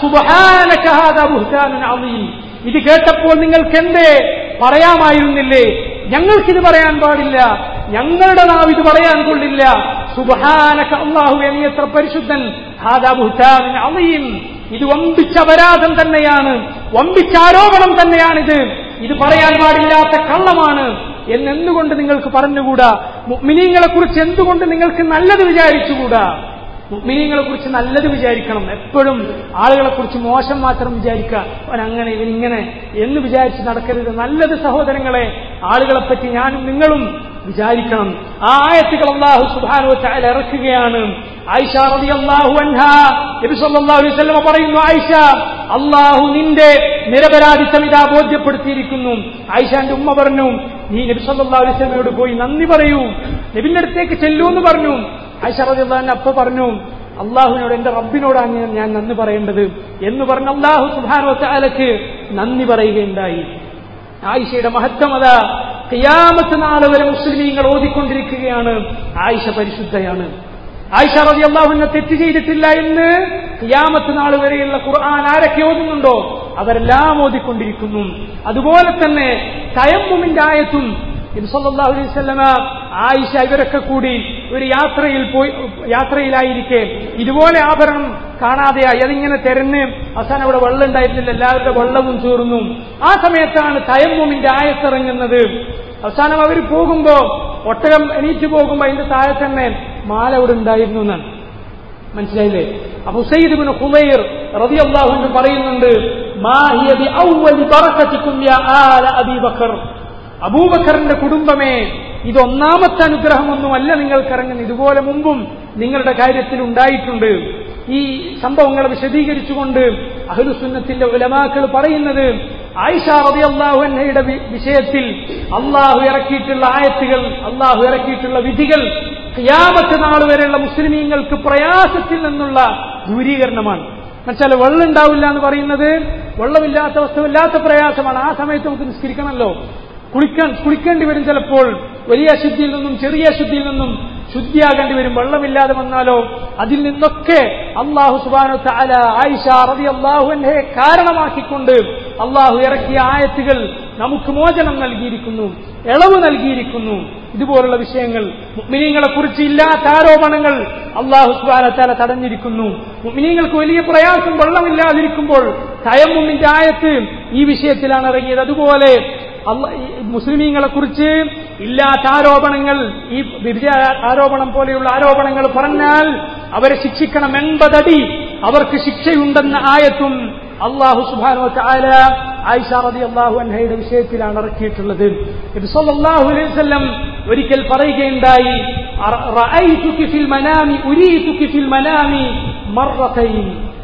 سبحانك هذا بهتان عظيم ഇത് കേട്ടപ്പോൾ നിങ്ങൾക്ക് എന്തേ പറയാമായിരുന്നില്ലേ ഞങ്ങൾക്കിത് പറയാൻ പാടില്ല ഞങ്ങളുടെ നാവ് ഇത് പറയാൻ കൊള്ളില്ല സുബഹാനക അള്ളാഹു നീ എത്ര പരിശുദ്ധൻ ഹാദാ ബുഹ്താൻ അളീം ഇത് വമ്പിച്ച അപരാധം തന്നെയാണ് വമ്പിച്ച ആരോപണം തന്നെയാണിത് ഇത് പറയാൻ പാടില്ലാത്ത കള്ളമാണ് എന്നെന്തുകൊണ്ട് നിങ്ങൾക്ക് പറഞ്ഞുകൂടാ മുഅ്മിനീങ്ങളെ കുറിച്ച് എന്തുകൊണ്ട് നിങ്ങൾക്ക് നല്ലത് വിചാരിച്ചുകൂടാ മുഅ്മിനീങ്ങളെ കുറിച്ച് നല്ലത് വിചാരിക്കണം എപ്പോഴും ആളുകളെ കുറിച്ച് മോശം മാത്രം വിചാരിക്കുക അവൻ അങ്ങനെ ഇവൻ ഇങ്ങനെ എന്ന് വിചാരിച്ച് നടക്കരുത് നല്ലത് സഹോദരങ്ങളെ ആളുകളെ പറ്റി ഞാനും നിങ്ങളും വിചാരിക്കണം ആ ആയത്തുകൾ അള്ളാഹു സുബാനു ചായ ഇറക്കുകയാണ് ആയിഷ റതി അള്ളാഹു അൻഹ നബി സല്ലല്ലാഹു അലൈഹി വസല്ലം പറയുന്നു ആയിഷ അള്ളാഹു നിന്റെ നിരപരാധിത്വം ഇതാ ബോധ്യപ്പെടുത്തിയിരിക്കുന്നു ആയിഷാന്റെ ഉമ്മ പറഞ്ഞു നീ നബി സല്ലല്ലാഹു അലൈഹി വസല്ലമയോട് പോയി നന്ദി പറയൂ നബിന്റെ അടുത്തേക്ക് ചെല്ലൂ എന്ന് പറഞ്ഞു ആയിഷ റതി അള്ളാഹിന്റെ അപ്പ പറഞ്ഞു അള്ളാഹുവിനോട് എന്റെ റബ്ബിനോടാണ് ഞാൻ- ഞാൻ നന്ദി പറയേണ്ടത് എന്ന് പറഞ്ഞ് അള്ളാഹു സുബാനു ചാലക്ക് നന്ദി പറയുകയുണ്ടായി ആയിഷയുടെ മഹത്വമത ഖിയാമത്ത് നാൾ വരെ മുസ്ലിമീങ്ങൾ ഓതിക്കൊണ്ടിരിക്കുകയാണ് ആയിഷ പരിശുദ്ധയാണ് ആയിഷ റതി അള്ളാഹുവിനെ തെറ്റ് ചെയ്തിട്ടില്ല എന്ന് ഖിയാമത്ത് നാൾ വരെയുള്ള ഖുർആൻ ആരൊക്കെ ഓതുന്നുണ്ടോ അവരെല്ലാം ഓതിക്കൊണ്ടിരിക്കുന്നു അതുപോലെ തന്നെ തയമ്മുമിന്റെ ആയത്തും നബിസല്ലാഹു അലൈഹി സ്വലമ ആയിഷ ഇവരൊക്കെ കൂടി ഒരു യാത്രയിൽ പോയി യാത്രയിലായിരിക്കെ ഇതുപോലെ ആഭരണം കാണാതെയായി അതിങ്ങനെ തെരഞ്ഞ് അവസാനം അവിടെ വെള്ളം ഉണ്ടായിരുന്നില്ല എല്ലാവരുടെ വെള്ളവും ചേർന്നു ആ സമയത്താണ് തയമ്മുമിന്റെ ആയത്തിറങ്ങുന്നത് അവസാനം അവർ പോകുമ്പോ ഒട്ടകം എണീറ്റ് പോകുമ്പോ അതിന്റെ താഴെ തന്നെ മാല അവിടെ ഉണ്ടായിരുന്നു എന്നാണ് മനസ്സിലായില്ലേ അപ്പൊ ഉസൈദ് ബിൻ ഹുമൈർ റളിയല്ലാഹു അൻഹു പറയുന്നുണ്ട് മാ ഹിയ ബി അവ്വലി ബറകതികും യാ ആല അബീ ബക്കർ അബൂബക്കറിന്റെ കുടുംബമേ ഇത് ഒന്നാമത്തെ അനുഗ്രഹമൊന്നുമല്ല നിങ്ങൾക്ക് ഇറങ്ങുന്നത് ഇതുപോലെ മുമ്പും നിങ്ങളുടെ കാര്യത്തിൽ ഉണ്ടായിട്ടുണ്ട് ഈ സംഭവങ്ങളെ വിശദീകരിച്ചുകൊണ്ട് അഹ്ലുസുന്നത്തിന്റെ ഉലമാക്കൾ പറയുന്നത് ആയിഷ റളിയല്ലാഹു അൻഹയുടെ വി- വിഷയത്തിൽ അള്ളാഹു ഇറക്കിയിട്ടുള്ള ആയത്തുകൾ അള്ളാഹു ഇറക്കിയിട്ടുള്ള വിധികൾ ഖിയാമത്ത് നാൾ വരെയുള്ള മുസ്ലിമീങ്ങൾക്ക് പ്രയാസത്തിൽ നിന്നുള്ള ദൂരീകരണമാണ് എന്നുവെച്ചാൽ വെള്ളം ഉണ്ടാവില്ല എന്ന് പറയുന്നത് വെള്ളമില്ലാത്ത അവസ്ഥ വല്ലാത്ത പ്രയാസമാണ് ആ സമയത്ത് നമുക്ക് നിസ്കരിക്കണമല്ലോ കുളിക്കാൻ കുളിക്കേണ്ടി വരും ചിലപ്പോൾ വലിയ അശുദ്ധിയിൽ നിന്നും ചെറിയ അശുദ്ധിയിൽ നിന്നും ശുദ്ധിയാകേണ്ടി വരും വെള്ളമില്ലാതെ വന്നാലോ അതിൽ നിന്നൊക്കെ അള്ളാഹു സുബാനു താല ആയിഷ റതി അള്ളാഹുവിനെ കാരണമാക്കിക്കൊണ്ട് അള്ളാഹു ഇറക്കിയ ആയത്തുകൾ നമുക്ക് മോചനം നൽകിയിരിക്കുന്നു ഇളവ് നൽകിയിരിക്കുന്നു ഇതുപോലുള്ള വിഷയങ്ങൾ മുഗ്മിനീങ്ങളെ കുറിച്ച് ഇല്ലാത്ത ആരോപണങ്ങൾ അള്ളാഹു സുബാനത്താല തടഞ്ഞിരിക്കുന്നു മുഗ്മിനീങ്ങൾക്ക് വലിയ പ്രയാസം വെള്ളമില്ലാതിരിക്കുമ്പോൾ തയമ്മുമിന്റെ ആയത്ത് ഈ വിഷയത്തിലാണ് ഇറങ്ങിയത് അതുപോലെ അല്ല- ഈ മുസ്ലിമീങ്ങളെ കുറിച്ച് ഇല്ലാത്ത ആരോപണങ്ങൾ ഈ വ്യഭിചാര ആരോപണം പോലെയുള്ള ആരോപണങ്ങൾ പറഞ്ഞാൽ അവരെ ശിക്ഷിക്കണം എൺപതടി അവർക്ക് ശിക്ഷയുണ്ടെന്ന ആയത്തും അള്ളാഹു സുബാനോ ചാല ആയിഷ റതി അള്ളാഹു അൻഹയുടെ വിഷയത്തിലാണ് ഇറക്കിയിട്ടുള്ളത് നബി സല്ലല്ലാഹു അലൈഹി വസല്ലം ഒരിക്കൽ പറയുകയുണ്ടായി "അറ- റഅയ്തുകി ഫിൽ മനാമി ഉരീതുകി ഫിൽ മനാമി മർറതൈൻ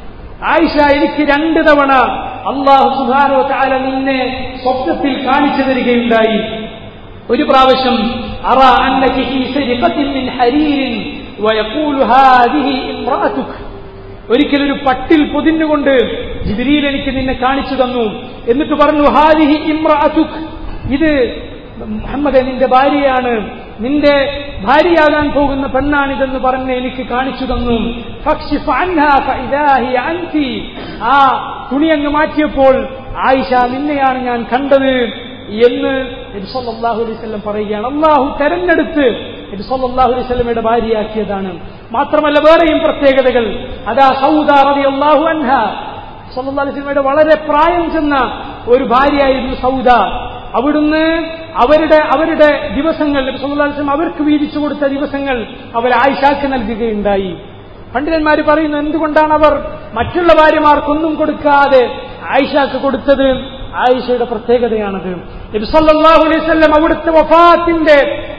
ആയിഷ എനിക്ക് രണ്ട് തവണ അള്ളാഹു സുബാനോ ചാല നിന്നെ സ്വപ്നത്തിൽ കാണിച്ചു തരികയുണ്ടായി ഒരു പ്രാവശ്യം അറ അന്നകി ഫീ സരിഖത്തിൻ മിൻ ഹരീരിൻ വയഖൂലു ഹാദിഹി ഇംറഅതുക് ഒരിക്കൽ ഒരു പട്ടിൽ പൊതിഞ്ഞുകൊണ്ട് ജിബിരിയിൽ എനിക്ക് നിന്നെ കാണിച്ചു തന്നു എന്നിട്ട് പറഞ്ഞു ഹാദിഹി ഇംറഅതുക് ഇത് മുഹമ്മദ് നിന്റെ ഭാര്യയാണ് നിന്റെ ഭാര്യയാകാൻ പോകുന്ന പെണ്ണാണിതെന്ന് പറഞ്ഞ് എനിക്ക് കാണിച്ചു തന്നു ഫക്ഷിഫ് അൻഹാ ഫഇദാ ഹിയ അൻതി. ആ തുണി അങ്ങ് മാറ്റിയപ്പോൾ ആയിഷ നിന്നെയാണ് ഞാൻ കണ്ടത് എന്ന് നബി സല്ലല്ലാഹു അലൈഹി വസല്ലം പറയുകയാണ് അള്ളാഹു തെരഞ്ഞെടുത്ത് നബി സല്ലല്ലാഹു അലൈഹി വസല്ലമയുടെ ഭാര്യയാക്കിയതാണ് മാത്രമല്ല വേറെയും പ്രത്യേകതകൾ അതാ സൗദ റളിയല്ലാഹു അൻഹ സല്ലല്ലാഹു അലൈഹി വസല്ലമയുടെ വളരെ പ്രായം ചെന്ന ഒരു ഭാര്യയായിരുന്നു സൗദ അവിടുന്ന് അവരുടെ അവരുടെ ദിവസങ്ങൾ നബി സല്ലല്ലാഹു അലൈഹി വസല്ലം അവർക്ക് വീതിച്ചു കൊടുത്ത ദിവസങ്ങൾ അവർ ആയിഷാക്ക് നൽകുകയുണ്ടായി പണ്ഡിതന്മാർ പറയുന്നു എന്തുകൊണ്ടാണ് അവർ മറ്റുള്ള ഭാര്യമാർക്കൊന്നും കൊടുക്കാതെ ആയിഷാക്ക് കൊടുത്തത് ആയിഷയുടെ പ്രത്യേകതയാണത് നബി സല്ലല്ലാഹു അലൈഹി വസല്ലം അവിടുത്തെ വഫാത്തിന്റെ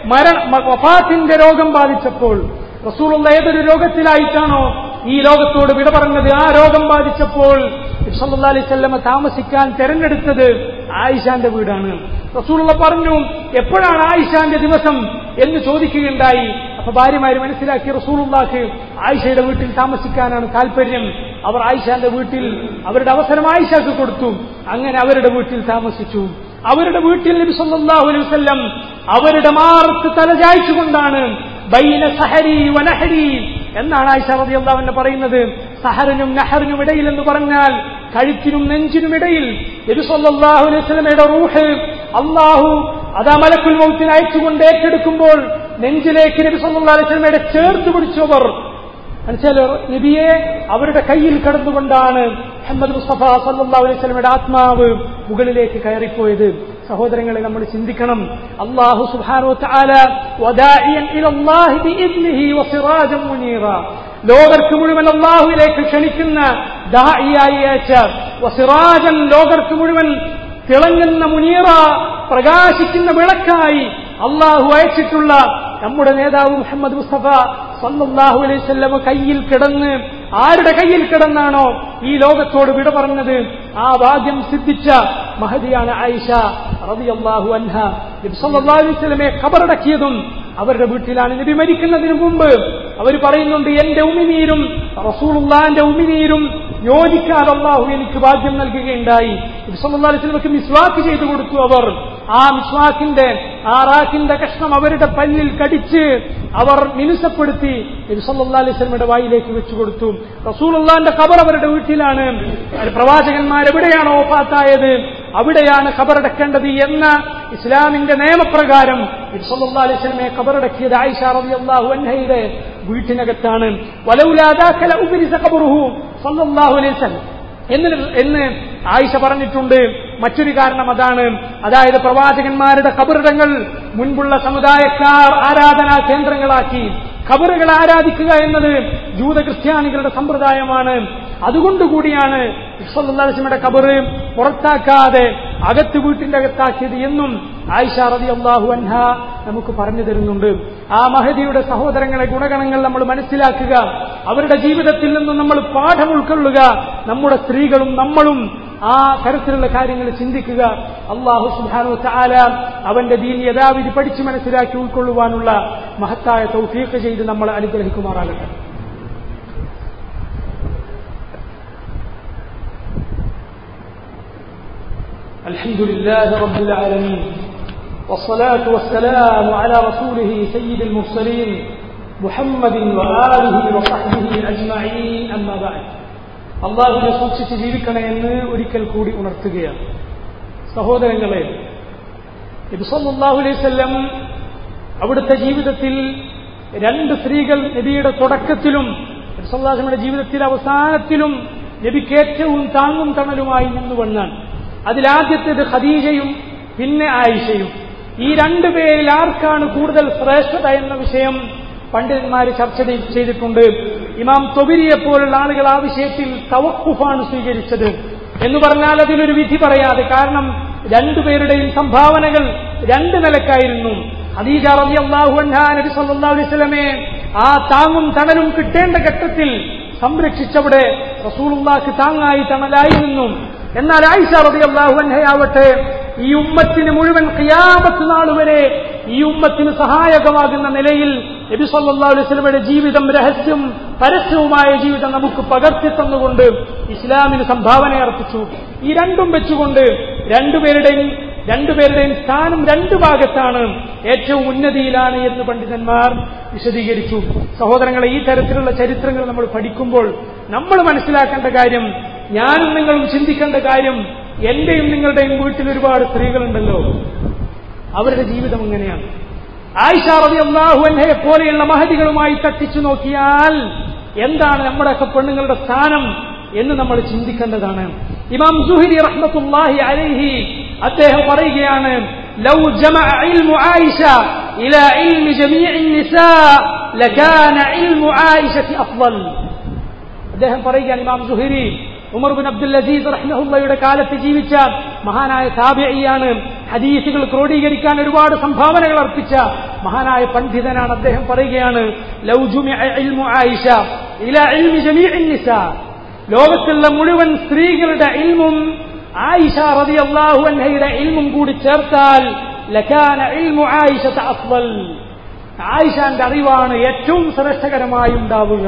മര വഫാത്തിന്റെ രോഗം ബാധിച്ചപ്പോൾ റസൂലുള്ള ഏതൊരു രോഗത്തിലായിട്ടാണോ ഈ ലോകത്തോട് വിട പറഞ്ഞത് ആ രോഗം ബാധിച്ചപ്പോൾ സല്ലല്ലാഹു അലൈഹി വസല്ലമ താമസിക്കാൻ തെരഞ്ഞെടുത്തത് ആയിഷാന്റെ വീടാണ് റസൂലുള്ള പറഞ്ഞു എപ്പോഴാണ് ആയിഷാന്റെ ദിവസം എന്ന് ചോദിക്കുകയുണ്ടായി അപ്പൊ ഭാര്യമാര് മനസ്സിലാക്കി റസൂലുള്ളാക്ക് ആയിഷയുടെ വീട്ടിൽ താമസിക്കാനാണ് താല്പര്യം അവർ ആയിഷാന്റെ വീട്ടിൽ അവരുടെ അവസരം ആയിഷാക്ക് കൊടുത്തു അങ്ങനെ അവരുടെ വീട്ടിൽ താമസിച്ചു അവരുടെ വീട്ടിൽ നബി സല്ലല്ലാഹു അലൈഹി വസല്ലം അവരുടെ മാറത്ത് തലചായ്ച്ചുകൊണ്ടാണ് ബൈന സഹരി വനഹരി എന്നാണ് ആയിഷ റളിയല്ലാഹു അൻഹ പറയുന്നത് സഹറിനും നഹറിനും ഇടയിൽ എന്ന് പറഞ്ഞാൽ കഴുത്തിനും നെഞ്ചിനും ഇടയിൽ നബി സല്ലല്ലാഹു അലൈഹി വസല്ലമയുടെ റൂഹ് അള്ളാഹു അതാ മലക്കുൽ മൗത്തിന് അയച്ചുകൊണ്ട് ഏറ്റെടുക്കുമ്പോൾ നെഞ്ചിലേക്ക് നബി സല്ലല്ലാഹു അലൈഹി വസല്ലമയുടെ ചേർത്ത് പിടിച്ചവർ മനസ്സിലോ നബിയെ അവരുടെ കയ്യിൽ കിടന്നുകൊണ്ടാണ് മുഹമ്മദ് മുസ്തഫ സല്ലല്ലാഹു അലൈഹി വസല്ലമയുടെ ആത്മാവ് മുകളിലേക്ക് കയറിപ്പോയത് സഹോദരങ്ങളെ നമ്മൾ ചിന്തിക്കണം അല്ലാഹു സുബ്ഹാനഹു വതആല വദാഇയൻ ഇലല്ലാഹി ബിഇദ്നിഹി വസിറാജൻ മുനീറ ലോകർക്ക് മുഴുവൻ അള്ളാഹുവിലേക്ക് ക്ഷണിക്കുന്ന ദാഇയായി അയച്ച വസിറാജൻ ലോകർക്ക് മുഴുവൻ തിളങ്ങുന്ന മുനീറ പ്രകാശിക്കുന്ന വിളക്കായി അള്ളാഹു അയച്ചിട്ടുള്ള നമ്മുടെ നേതാവ് മുഹമ്മദ് മുസ്തഫ സല്ലല്ലാഹു അലൈഹി വസല്ലമ കയ്യിൽ കിടന്ന് ആരുടെ കയ്യിൽ കിടന്നാണോ ഈ ലോകത്തോട് വിട പറഞ്ഞത് ആ ഭാഗ്യം സിദ്ധിച്ച മഹദിയാണ് ആയിഷ റളിയല്ലാഹു അൻഹ നബി സല്ലല്ലാഹു അലൈഹി വസല്ലമയെ ഖബറടക്കിയതും അവരുടെ വീട്ടിലാണ് നബി മരിക്കുന്നതിന് മുമ്പ് അവർ പറയുന്നുണ്ട് എന്റെ ഉമിനീരും റസൂലുള്ളാന്റെ ഉമിനീരും യോജിക്കാൻ അള്ളാഹു എനിക്ക് ഭാഗ്യം നൽകുകയുണ്ടായി നബി സല്ലല്ലാഹു അലൈഹി വസല്ലമക്ക് മിസ്വാക്ക് ചെയ്തു കൊടുത്തു അവർ ആ മിസ്വാക്കിന്റെ ആ റാക്കിന്റെ കഷ്ണം അവരുടെ പല്ലിൽ കടിച്ച് അവർ മിനുസപ്പെടുത്തി നബി സല്ലല്ലാഹു അലൈഹി വസല്ലമയുടെ വായിലേക്ക് വെച്ചു കൊടുത്തു റസൂലുള്ളാന്റെ ഖബർ അവരുടെ വീട്ടിലാണ് പ്രവാചകന്മാർ എവിടെയാണോ ഒഫാത്തായത് അവിടെയാണ് ഖബറടക്കേണ്ടത് എന്ന ഇസ്ലാമിന്റെ നിയമപ്രകാരം നബി സല്ലല്ലാഹു അലൈഹി വസല്ലമയെ ഖബറടക്കിയത് ആയിഷ റളിയല്ലാഹു അൻഹയുടെ വീട്ടിനകത്താണ് വലൗലാ ദാഖല ഉബ്രിസ ഖബറുഹു സല്ലല്ലാഹു അലൈഹി വസല്ലം എന്ന് എന്ന് ആയിഷ പറഞ്ഞിട്ടുണ്ട് മറ്റൊരു കാരണം അതാണ് അതായത് പ്രവാചകന്മാരുടെ ഖബറിടങ്ങൾ മുൻപുള്ള സമുദായക്കാർ ആരാധനാ കേന്ദ്രങ്ങളാക്കി ഖബറുകൾ ആരാധിക്കുക എന്നത് ജൂത ക്രിസ്ത്യാനികളുടെ സമ്പ്രദായമാണ് അതുകൊണ്ടുകൂടിയാണ് ഇസ്വല്ലാസ്മയുടെ ഖബറ് പുറത്താക്കാതെ അകത്ത് വീട്ടിന്റെ അകത്താക്കിയത് എന്നും ആയിഷ റതി അള്ളാഹു അൻഹ നമുക്ക് പറഞ്ഞു തരുന്നുണ്ട് ആ മഹദിയുടെ സഹോദരങ്ങളെ ഗുണഗണങ്ങൾ നമ്മൾ മനസ്സിലാക്കുക അവരുടെ ജീവിതത്തിൽ നിന്നും നമ്മൾ പാഠം ഉൾക്കൊള്ളുക നമ്മുടെ സ്ത്രീകളും നമ്മളും ആ തരത്തിലുള്ള കാര്യങ്ങൾ ചിന്തിക്കുക അള്ളാഹു സുബാനു താല അവന്റെ ദീൻ യഥാവിധി പഠിച്ചു മനസ്സിലാക്കി ഉൾക്കൊള്ളുവാനുള്ള മഹത്തായ തൗഫീഖ് ചെയ്ത് നമ്മൾ അനുഗ്രഹിക്കുമാറാകട്ടെ الحمد لله رب العالمين والصلاة والسلام على رسوله سيد المرسلين محمد وآله وصحبه أجمعين أما بعد അള്ളാഹുവിനെ സൂക്ഷിച്ച് ജീവിക്കണമെന്ന് ഒരിക്കൽ കൂടി ഉണർത്തുകയാണ് സഹോദരങ്ങളെ നബിസല്ലാഹു അലൈവല്ലം അവിടുത്തെ ജീവിതത്തിൽ രണ്ട് സ്ത്രീകൾ നബിയുടെ തുടക്കത്തിലും നബിസല്ലാഹുയുടെ ജീവിതത്തിൽ അവസാനത്തിലും നബിക്ക് ഏറ്റവും താങ്ങും തണലുമായി നിന്നുവെന്നാണ് അതിലാദ്യത്തേത് ഖദീജയും പിന്നെ ആയിഷയും ഈ രണ്ടുപേരിൽ ആർക്കാണ് കൂടുതൽ ശ്രേഷ്ഠത എന്ന വിഷയം പണ്ഡിതന്മാർ ചർച്ച ചെയ്തിട്ടുണ്ട് ഇമാം തൊബിരിയെ പോലുള്ള ആളുകൾ ആ വിഷയത്തിൽ തവക്കുഫാണ് സ്വീകരിച്ചത് എന്ന് പറഞ്ഞാൽ അതിലൊരു വിധി പറയാതെ കാരണം രണ്ടുപേരുടെയും സംഭാവനകൾ രണ്ട് നിലക്കായിരുന്നു ഖദീജ റബി അള്ളാഹു നബി സല്ലാ അലൈവലമെ ആ താങ്ങും തണലും കിട്ടേണ്ട ഘട്ടത്തിൽ സംരക്ഷിച്ചവിടെ റസൂലുള്ളാക്ക് താങ്ങായി തണലായി നിന്നും എന്നാൽ ആയിഷ റബി അള്ളാഹു അൻഹയാവട്ടെ ഈ ഉമ്മത്തിന് മുഴുവൻ ഖിയാമത്ത് നാൾ വരെ ഈ ഉമ്മത്തിന് സഹായകമാകുന്ന നിലയിൽ നബി സല്ലല്ലാഹു അലൈഹി വസല്ലമയുടെ ജീവിതം രഹസ്യം പരസ്യവുമായ ജീവിതം നമുക്ക് പകർത്തി തന്നുകൊണ്ട് ഇസ്ലാമിന് സംഭാവന അർപ്പിച്ചു ഈ രണ്ടും വെച്ചുകൊണ്ട് രണ്ടുപേരുടെയും രണ്ടുപേരുടെയും സ്ഥാനം രണ്ടു ഭാഗത്താണ് ഏറ്റവും ഉന്നതിയിലാണ് എന്ന് പണ്ഡിതന്മാർ വിശദീകരിച്ചു സഹോദരങ്ങളെ ഈ തരത്തിലുള്ള ചരിത്രങ്ങൾ നമ്മൾ പഠിക്കുമ്പോൾ നമ്മൾ മനസ്സിലാക്കേണ്ട കാര്യം ഞാനും നിങ്ങളും ചിന്തിക്കേണ്ട കാര്യം എന്റെയും നിങ്ങളുടെയും വീട്ടിൽ ഒരുപാട് സ്ത്രീകളുണ്ടല്ലോ അവരുടെ ജീവിതം എങ്ങനെയാണ് ആയിഷ റബി അള്ളാഹു അൻഹയെ പോലെയുള്ള മഹതികളുമായി തട്ടിച്ചു നോക്കിയാൽ എന്താണ് നമ്മുടെയൊക്കെ പെണ്ണുങ്ങളുടെ സ്ഥാനം എന്ന് നമ്മൾ ചിന്തിക്കേണ്ടതാണ് ഇമാം സുഹിരി റഹ്മത്തുല്ലാഹി അലൈഹി അദ്ദേഹം പറയുകയാണ് ലൗ ജമഅ ഇൽമു ആയിഷ ഇല ഇൽമി ജമീഇ നിസാ ലകാന ഇൽമു ആയിഷത്തി അഫ്ളൽ അദ്ദേഹം പറയുകയാണ് ഇമാം Zuhri Umar bin Abdul Aziz റഹ്മഹുല്ലയുടെ കാലത്ത് ജീവിച്ച മഹാനായ താബിയാണ് ഹദീസുകൾ ക്രോഡീകരിക്കാൻ ഒരുപാട് സംഭാവനകൾ അർപ്പിച്ച മഹാനായ പണ്ഡിതനാണ് അദ്ദേഹം പറയുകയാണ് ലൗ ജുമിഅ ഇൽമു ആയിഷ ഇല ഇൽമി ജമീഇൻ നിസാ ലോകത്തുള്ള മുഴുവൻ സ്ത്രീകളുടെ ഇൽമും ആയിഷ റളിയല്ലാഹു അൻഹയുടെ ഇൽമും കൂടി ചേർത്താൽ ലകാന ഇൽമു ആയിഷ അഫ്ളൽ ആയിഷാന്റെ അറിവാണ് ഏറ്റവും ശ്രേഷ്ഠകരമായി ഉണ്ടാവുക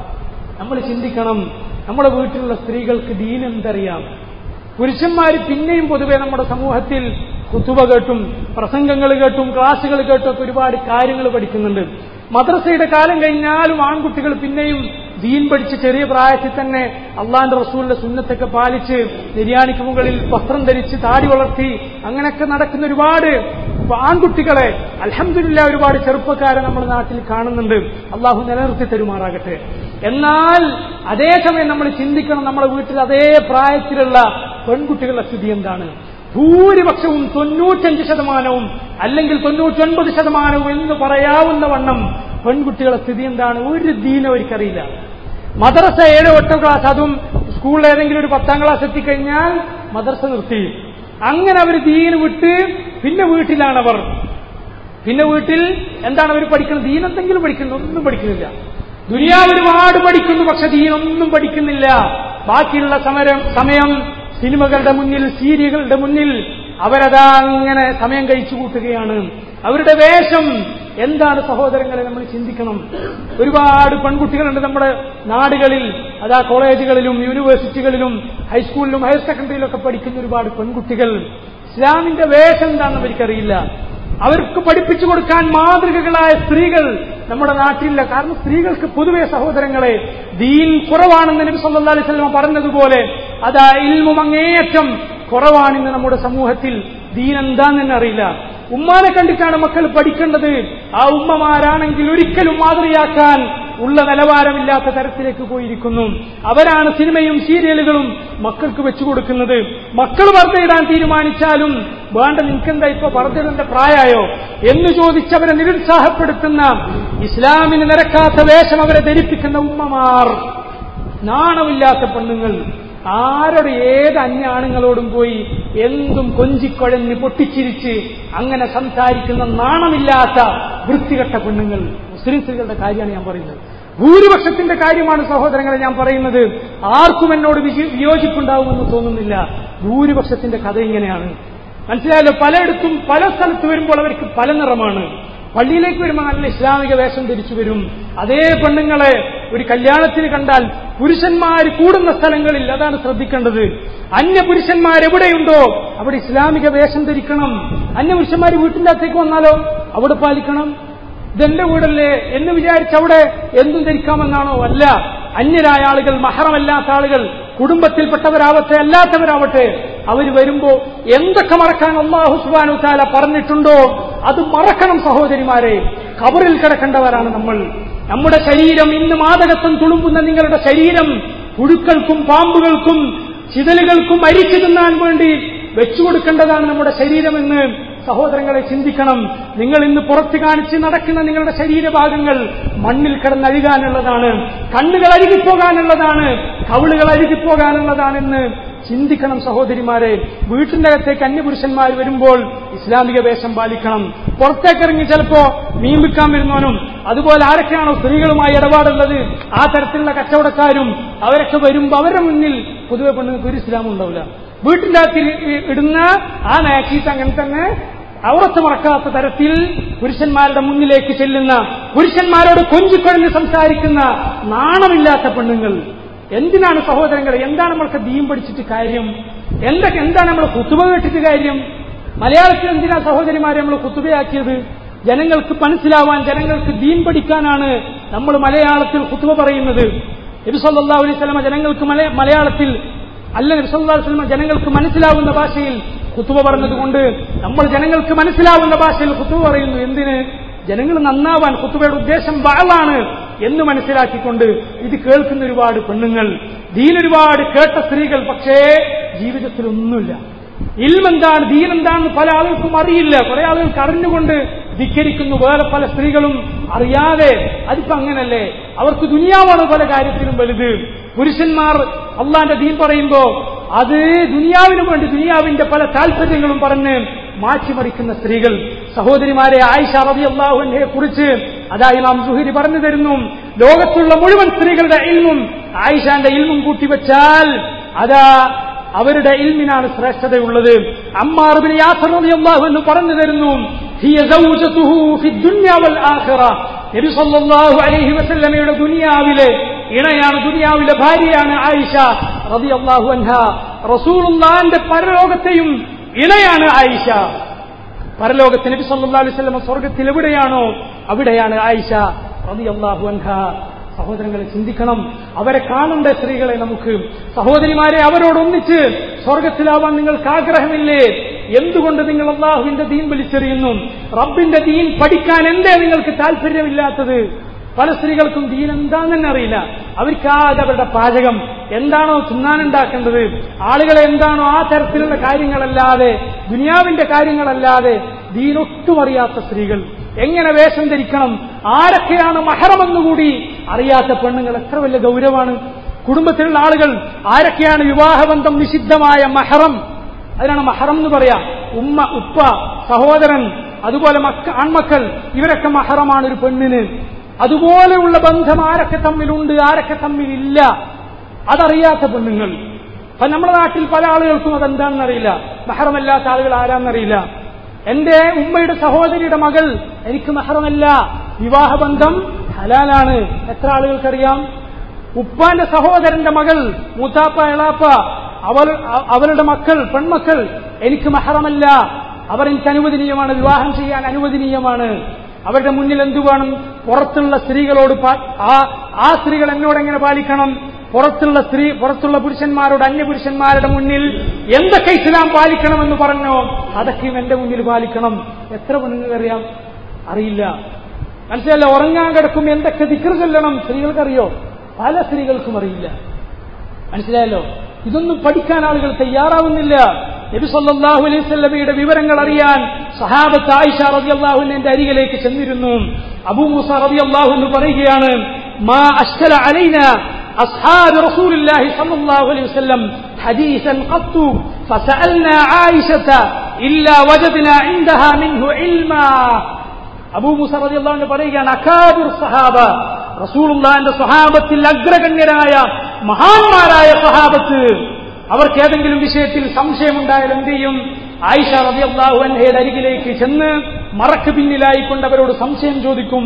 നമ്മൾ ചിന്തിക്കണം നമ്മുടെ വീട്ടിലുള്ള സ്ത്രീകൾക്ക് ദീൻ എന്തറിയാം പുരുഷന്മാർ പിന്നെയും പൊതുവെ നമ്മുടെ സമൂഹത്തിൽ കുത്തുവ കേട്ടും പ്രസംഗങ്ങൾ കേട്ടും ക്ലാസ്സുകൾ കേട്ടും ഒക്കെ ഒരുപാട് കാര്യങ്ങൾ പഠിക്കുന്നുണ്ട് മദ്രസയുടെ കാലം കഴിഞ്ഞാലും ആൺകുട്ടികൾ പിന്നെയും ദീൻ പഠിച്ച് ചെറിയ പ്രായത്തിൽ തന്നെ അള്ളാന്റെ റസൂലിന്റെ സുന്നത്തൊക്കെ പാലിച്ച് നിര്യാണിക്ക് മുകളിൽ വസ്ത്രം ധരിച്ച് താടി വളർത്തി അങ്ങനെയൊക്കെ നടക്കുന്ന ഒരുപാട് ആൺകുട്ടികളെ അലഹമില്ല ഒരുപാട് ചെറുപ്പക്കാരെ നമ്മുടെ നാട്ടിൽ കാണുന്നുണ്ട് അള്ളാഹു നിലനിർത്തി തരുമാറാകട്ടെ എന്നാൽ അതേസമയം നമ്മൾ ചിന്തിക്കണം നമ്മുടെ വീട്ടിൽ അതേ പ്രായത്തിലുള്ള പെൺകുട്ടികളുടെ സ്ഥിതി എന്താണ് ഭൂരിപക്ഷവും തൊണ്ണൂറ്റഞ്ച് ശതമാനവും അല്ലെങ്കിൽ തൊണ്ണൂറ്റൊൻപത് ശതമാനവും എന്ന് പറയാവുന്ന വണ്ണം പെൺകുട്ടികളുടെ സ്ഥിതി എന്താണ് ഒരു ദീനം അവർക്കറിയില്ല മദ്രസ ഏഴോ എട്ടോ ക്ലാസ് അതും സ്കൂളിൽ ഏതെങ്കിലും ഒരു പത്താം ക്ലാസ് എത്തിക്കഴിഞ്ഞാൽ മദ്രസ നിർത്തി അങ്ങനെ അവർ ദീന് വിട്ട് പിന്നെ വീട്ടിലാണവർ പിന്നെ വീട്ടിൽ എന്താണ് അവർ പഠിക്കുന്നത് ദീനെന്തെങ്കിലും പഠിക്കുന്നു ഒന്നും പഠിക്കുന്നില്ല ദുനിയാവ് ഒരുപാട് പഠിക്കുന്നു പക്ഷെ ദീനൊന്നും പഠിക്കുന്നില്ല ബാക്കിയുള്ള സമരം സമയം സിനിമകളുടെ മുന്നിൽ സീരിയലുകളുടെ മുന്നിൽ അവരതാ അങ്ങനെ സമയം കഴിച്ചു കൂട്ടുകയാണ് അവരുടെ വേഷം എന്താണ് സഹോദരങ്ങളെ നമ്മൾ ചിന്തിക്കണം ഒരുപാട് പെൺകുട്ടികളുണ്ട് നമ്മുടെ നാടുകളിൽ അതാ കോളേജുകളിലും യൂണിവേഴ്സിറ്റികളിലും ഹൈസ്കൂളിലും ഹയർ സെക്കൻഡറിയിലൊക്കെ പഠിക്കുന്ന ഒരുപാട് പെൺകുട്ടികൾ ഇസ്ലാമിന്റെ വേഷം എന്താണെന്ന് അവർക്കറിയില്ല അവർക്ക് പഠിപ്പിച്ചു കൊടുക്കാൻ മാതൃകകളായ സ്ത്രീകൾ നമ്മുടെ നാട്ടിലില്ല കാരണം സ്ത്രീകൾക്ക് പൊതുവെ സഹോദരങ്ങളെ ദീൻ കുറവാണെന്ന് നബി സല്ലല്ലാഹു അലൈഹി വസല്ലം പറഞ്ഞതുപോലെ അതാ ഇൽമും അങ്ങേയറ്റം കുറവാണിന്ന് നമ്മുടെ സമൂഹത്തിൽ ദീൻ എന്താണെന്ന് അറിയില്ല ഉമ്മാനെ കണ്ടിട്ടാണ് മക്കൾ പഠിക്കേണ്ടത് ആ ഉമ്മമാരാണെങ്കിൽ ഒരിക്കലും മാതൃയാക്കാൻ ഉള്ള നിലവാരമില്ലാത്ത തരത്തിലേക്ക് പോയിരിക്കുന്നു അവരാണ് സിനിമയും സീരിയലുകളും മക്കൾക്ക് വെച്ചു കൊടുക്കുന്നത് മക്കൾ വർദ്ധയിടാൻ തീരുമാനിച്ചാലും വേണ്ട നിൽക്കെന്താ ഇപ്പൊ വർദ്ധയുടെ പ്രായമായോ എന്ന് ചോദിച്ചവരെ നിരുത്സാഹപ്പെടുത്തുന്ന ഇസ്ലാമിന് നിരക്കാത്ത വേഷം അവരെ ധരിപ്പിക്കുന്ന ഉമ്മമാർ നാണമില്ലാത്ത പെണ്ണുങ്ങൾ ആരുടെ ഏത് അന്യ ആണുങ്ങളോടും പോയി എന്തും കൊഞ്ചിക്കൊഴഞ്ഞ് പൊട്ടിച്ചിരിച്ച് അങ്ങനെ സംസാരിക്കുന്ന നാണമില്ലാത്ത വൃത്തികെട്ട പെണ്ണുങ്ങൾ മുസ്ലിം സ്ത്രീകളുടെ കാര്യമാണ് ഞാൻ പറയുന്നത് ഭൂരിപക്ഷത്തിന്റെ കാര്യമാണ് സഹോദരങ്ങളെ ഞാൻ പറയുന്നത് ആർക്കും എന്നോട് വിജി- വിയോജിപ്പുണ്ടാവുമെന്ന് തോന്നുന്നില്ല ഭൂരിപക്ഷത്തിന്റെ കഥ ഇങ്ങനെയാണ് മനസ്സിലായല്ലോ പലയിടത്തും പല സ്ഥലത്ത് വരുമ്പോൾ അവർക്ക് പല നിറമാണ് പള്ളിയിലേക്ക് വരുമ്പോൾ നല്ല ഇസ്ലാമിക വേഷം ധരിച്ചു വരും അതേ പെണ്ണുങ്ങളെ ഒരു കല്യാണത്തിന് കണ്ടാൽ പുരുഷന്മാർ കൂടുന്ന സ്ഥലങ്ങളിൽ അതാണ് ശ്രദ്ധിക്കേണ്ടത് അന്യ പുരുഷന്മാർ എവിടെയുണ്ടോ അവിടെ ഇസ്ലാമിക വേഷം ധരിക്കണം അന്യ പുരുഷന്മാർ വീട്ടിന്റെ അകത്തേക്ക് വന്നാലോ അവിടെ പാലിക്കണം ഇതെന്റെ വീടല്ലേ എന്ന് വിചാരിച്ച് അവിടെ എന്തും ധരിക്കാമെന്നാണോ അല്ല അന്യരായ ആളുകൾ മഹറമല്ലാത്ത ആളുകൾ കുടുംബത്തിൽപ്പെട്ടവരാവട്ടെ അല്ലാത്തവരാവട്ടെ അവർ വരുമ്പോ എന്തൊക്കെ മറക്കാൻ അള്ളാഹു സുബാനു താല പറഞ്ഞിട്ടുണ്ടോ അത് മറക്കണം സഹോദരിമാരെ കബറിൽ കിടക്കേണ്ടവരാണ് നമ്മൾ നമ്മുടെ ശരീരം ഇന്ന് മാതകത്വം തുളുമ്പുന്ന നിങ്ങളുടെ ശരീരം പുഴുക്കൾക്കും പാമ്പുകൾക്കും ചിതലുകൾക്കും അരിച്ചു തിന്നാൻ വേണ്ടി വെച്ചു കൊടുക്കേണ്ടതാണ് നമ്മുടെ ശരീരമെന്ന് സഹോദരങ്ങളെ ചിന്തിക്കണം നിങ്ങൾ ഇന്ന് പുറത്ത് കാണിച്ച് നടക്കുന്ന നിങ്ങളുടെ ശരീരഭാഗങ്ങൾ മണ്ണിൽ കിടന്നഴുകാനുള്ളതാണ് കണ്ണുകൾ അഴുകിപ്പോകാനുള്ളതാണ് കവിളുകൾ അഴുകിപ്പോകാനുള്ളതാണെന്ന് ചിന്തിക്കണം സഹോദരിമാരെ വീട്ടിന്റെ അകത്തേക്ക് അന്യപുരുഷന്മാർ വരുമ്പോൾ ഇസ്ലാമിക വേഷം പാലിക്കണം പുറത്തേക്കിറങ്ങി ചിലപ്പോ മീൻ വിൽക്കാൻ വരുന്നവനും അതുപോലെ ആരൊക്കെയാണോ സ്ത്രീകളുമായി ഇടപാടുള്ളത് ആ തരത്തിലുള്ള കച്ചവടക്കാരും അവരൊക്കെ വരുമ്പോൾ അവരുടെ മുന്നിൽ പൊതുവെ പെണ്ണുങ്ങൾക്ക് ഒരു ഇസ്ലാം ഉണ്ടാവില്ല വീട്ടിന്റെ അകത്ത് ഇ- ഇടുന്ന ആ നാക്കീസ് അങ്ങനെ തന്നെ ഔറത്ത് മറക്കാത്ത തരത്തിൽ പുരുഷന്മാരുടെ മുന്നിലേക്ക് ചെല്ലുന്ന പുരുഷന്മാരോട് കൊഞ്ചിക്കൊഴഞ്ഞ് സംസാരിക്കുന്ന നാണമില്ലാത്ത പെണ്ണുങ്ങൾ എന്തിനാണ് സഹോദരങ്ങളെ എന്താണ് നമ്മൾക്ക് ദീൻ പഠിച്ചിട്ട് കാര്യം എന്തൊക്കെ എന്താണ് നമ്മൾ കുത്തുബ കേട്ടിട്ട് കാര്യം മലയാളത്തിൽ എന്തിനാ സഹോദരിമാരെ നമ്മൾ കുത്തുബയാക്കിയത് ജനങ്ങൾക്ക് മനസ്സിലാവാൻ ജനങ്ങൾക്ക് ദീൻ പഠിക്കാനാണ് നമ്മൾ മലയാളത്തിൽ കുത്തുബ പറയുന്നത് നബി സല്ലല്ലാഹു അലൈഹി വസല്ലമ ജനങ്ങൾക്ക് മല- മലയാളത്തിൽ അല്ല നബി സല്ലല്ലാഹു അലൈഹി വസല്ലമ ജനങ്ങൾക്ക് മനസ്സിലാവുന്ന ഭാഷയിൽ കുത്തുബ പറഞ്ഞതുകൊണ്ട് നമ്മൾ ജനങ്ങൾക്ക് മനസ്സിലാവുന്ന ഭാഷയിൽ കുത്തുബ പറയുന്നു എന്തിന് ജനങ്ങൾ നന്നാവാൻ കുത്തുബയുടെ ഉദ്ദേശം വാളാണ് എന്ന് മനസ്സിലാക്കിക്കൊണ്ട് ഇത് കേൾക്കുന്ന ഒരുപാട് പെണ്ണുങ്ങൾ ദീനൊരുപാട് കേട്ട സ്ത്രീകൾ പക്ഷേ ജീവിതത്തിൽ ഒന്നുമില്ല ഇൽമെന്താണ് ദീനെന്താണെന്ന് പല ആളുകൾക്കും അറിയില്ല കുറെ ആളുകൾക്ക് അറിഞ്ഞുകൊണ്ട് ധിക്കരിക്കുന്നു വേറെ പല സ്ത്രീകളും അറിയാതെ അതിപ്പോ അങ്ങനല്ലേ അവർക്ക് ദുനിയാവാണ് പല കാര്യത്തിലും വലുത് പുരുഷന്മാർ അള്ളാന്റെ ദീൻ പറയുമ്പോ അത് ദുനിയാവിന് വേണ്ടി ദുനിയാവിന്റെ പല താല്പര്യങ്ങളും പറഞ്ഞ് മാറ്റിമറിക്കുന്ന സ്ത്രീകൾ സഹോദരിമാരെ ആയിഷ റബി അള്ളാഹുവിനെ കുറിച്ച് അതാ ഇമാം സുഹരി പറഞ്ഞു തരുന്നു ലോകത്തുള്ള മുഴുവൻ സ്ത്രീകളുടെ ഇൽമും ആയിഷാന്റെ ഇൽമും കൂട്ടിവെച്ചാൽ അതാ അവരുടെ ഇൽമിനാണ് ശ്രേഷ്ഠതയുള്ളത് അമ്മാറുബിന് യാസർ റബി അള്ളാഹു എന്ന് പറഞ്ഞു തരുന്നു ഹിയ സൗജതുഹു ഫി ദുനിയ വൽ ആഖിറ നബി സല്ലല്ലാഹു അലൈഹി വസല്ലമയുടെ ദുനിയാവിലെ ഇണയാണ് ദുനിയാവിലെ ഭാര്യയാണ് ആയിഷ റളിയല്ലാഹു അൻഹ റസൂലുള്ളാന്റെ പരലോകത്തെയും ഇണയാണ് ആയിഷ പരലോകത്ത് നബി സല്ലല്ലാഹു അലൈഹി വസല്ലം സ്വർഗ്ഗത്തിൽ എവിടെയാണോ അവിടെയാണ് ആയിഷ റളിയല്ലാഹു അൻഹ സഹോദരങ്ങളെ ചിന്തിക്കണം അവരെ കാണേണ്ട സ്ത്രീകളെ നമുക്ക് സഹോദരിമാരെ അവരോടൊന്നിച്ച് സ്വർഗത്തിലാവാൻ നിങ്ങൾക്ക് ആഗ്രഹമില്ലേ എന്തുകൊണ്ട് നിങ്ങൾ അള്ളാഹുവിന്റെ ദീൻ വലിച്ചെറിയുന്നു റബ്ബിന്റെ ദീൻ പഠിക്കാൻ എന്തേ നിങ്ങൾക്ക് താല്പര്യമില്ലാത്തത് പല സ്ത്രീകൾക്കും ദീൻ എന്താണെന്ന് അറിയില്ല അവർക്കാകെ അവരുടെ പാചകം എന്താണോ തിന്നാനുണ്ടാക്കേണ്ടത് ആളുകളെ എന്താണോ ആ തരത്തിലുള്ള കാര്യങ്ങളല്ലാതെ ദുനിയാവിന്റെ കാര്യങ്ങളല്ലാതെ ദീനൊട്ടും അറിയാത്ത സ്ത്രീകൾ എങ്ങനെ വേഷം ധരിക്കണം ആരൊക്കെയാണ് മഹറമെന്നുകൂടി അറിയാത്ത പെണ്ണുങ്ങൾ എത്ര വലിയ ഗൗരവമാണ് കുടുംബത്തിലുള്ള ആളുകൾ ആരൊക്കെയാണ് വിവാഹബന്ധം നിഷിദ്ധമായ മഹറം അതിനാണ് മഹറം എന്ന് പറയാം ഉമ്മ ഉപ്പ സഹോദരൻ അതുപോലെ മക്ക ആൺമക്കൾ ഇവരൊക്കെ മഹറമാണ് ഒരു പെണ്ണിന് അതുപോലെയുള്ള ബന്ധം ആരൊക്കെ തമ്മിലുണ്ട് ആരൊക്കെ തമ്മിലില്ല അതറിയാത്ത പെണ്ണുങ്ങൾ അപ്പൊ നമ്മുടെ നാട്ടിൽ പല ആളുകൾക്കും അതെന്താണെന്ന് അറിയില്ല മഹറമല്ലാത്ത ആളുകൾ ആരാന്നറിയില്ല എന്റെ ഉമ്മയുടെ സഹോദരിയുടെ മകൾ എനിക്ക് മഹറമല്ല വിവാഹബന്ധം ഹലാലാണ് എത്ര ആളുകൾക്കറിയാം ഉപ്പാന്റെ സഹോദരന്റെ മകൾ മൂത്താപ്പ എളാപ്പ അവർ അവരുടെ മക്കൾ പെൺമക്കൾ എനിക്ക് മഹറമല്ല അവർ എനിക്ക് അനുവദനീയമാണ് വിവാഹം ചെയ്യാൻ അനുവദനീയമാണ് അവരുടെ മുന്നിൽ എന്തു വേണം പുറത്തുള്ള സ്ത്രീകളോട് ആ ആ സ്ത്രീകൾ എന്നോട് എങ്ങനെ പാലിക്കണം പുറത്തുള്ള സ്ത്രീ പുറത്തുള്ള പുരുഷന്മാരോട് അന്യപുരുഷന്മാരുടെ മുന്നിൽ എന്തൊക്കെ ഇസ്ലാം പാലിക്കണമെന്ന് പറഞ്ഞോ അതൊക്കെയും എന്റെ മുന്നിൽ പാലിക്കണം എത്ര പെണ്ണുങ്ങൾക്കറിയാം അറിയില്ല മനസ്സിലല്ല ഉറങ്ങാൻ കിടക്കും എന്തൊക്കെ ദിക്കർ ചൊല്ലണം സ്ത്രീകൾക്കറിയോ പല സ്ത്രീകൾക്കും അറിയില്ല മനസ്സിലായല്ലോ ഇതൊന്നും പഠിക്കാൻ ആളുകൾ തയ്യാറാവുന്നില്ല നബി സല്ലല്ലാഹു അലൈഹി വസല്ലമയുടെ വിവരങ്ങൾ അറിയാൻ സഹാബത്ത് ആയിഷ റളിയല്ലാഹു അൻഹയുടെ അരികിലേക്ക് ചെന്നിരുന്നു അബൂ മൂസ റളിയല്ലാഹു അൻഹു പറയുകയാണ് മാ അഷ്കല അലൈന أصحاب رسول الله صلى الله عليه وسلم حديثا قط فسألنا عائشة إلا وجدنا عندها منه علما അബൂ മുസ റളിയല്ലാഹു പറയുകയാണ് അക്കാബിർ സഹാബ റസൂലുള്ളാഹിന്റെ സ്വഹാബത്തിൽ അഗ്രഗണ്യരായ മഹാന്മാരായ സഹാബത്ത് അവർക്ക് ഏതെങ്കിലും വിഷയത്തിൽ സംശയമുണ്ടായാൽ എന്ത് ചെയ്യും ആയിഷ റളിയല്ലാഹു അൻഹയുടെ അരികിലേക്ക് ചെന്ന് മറക്ക് പിന്നിലായിക്കൊണ്ട് അവരോട് സംശയം ചോദിക്കും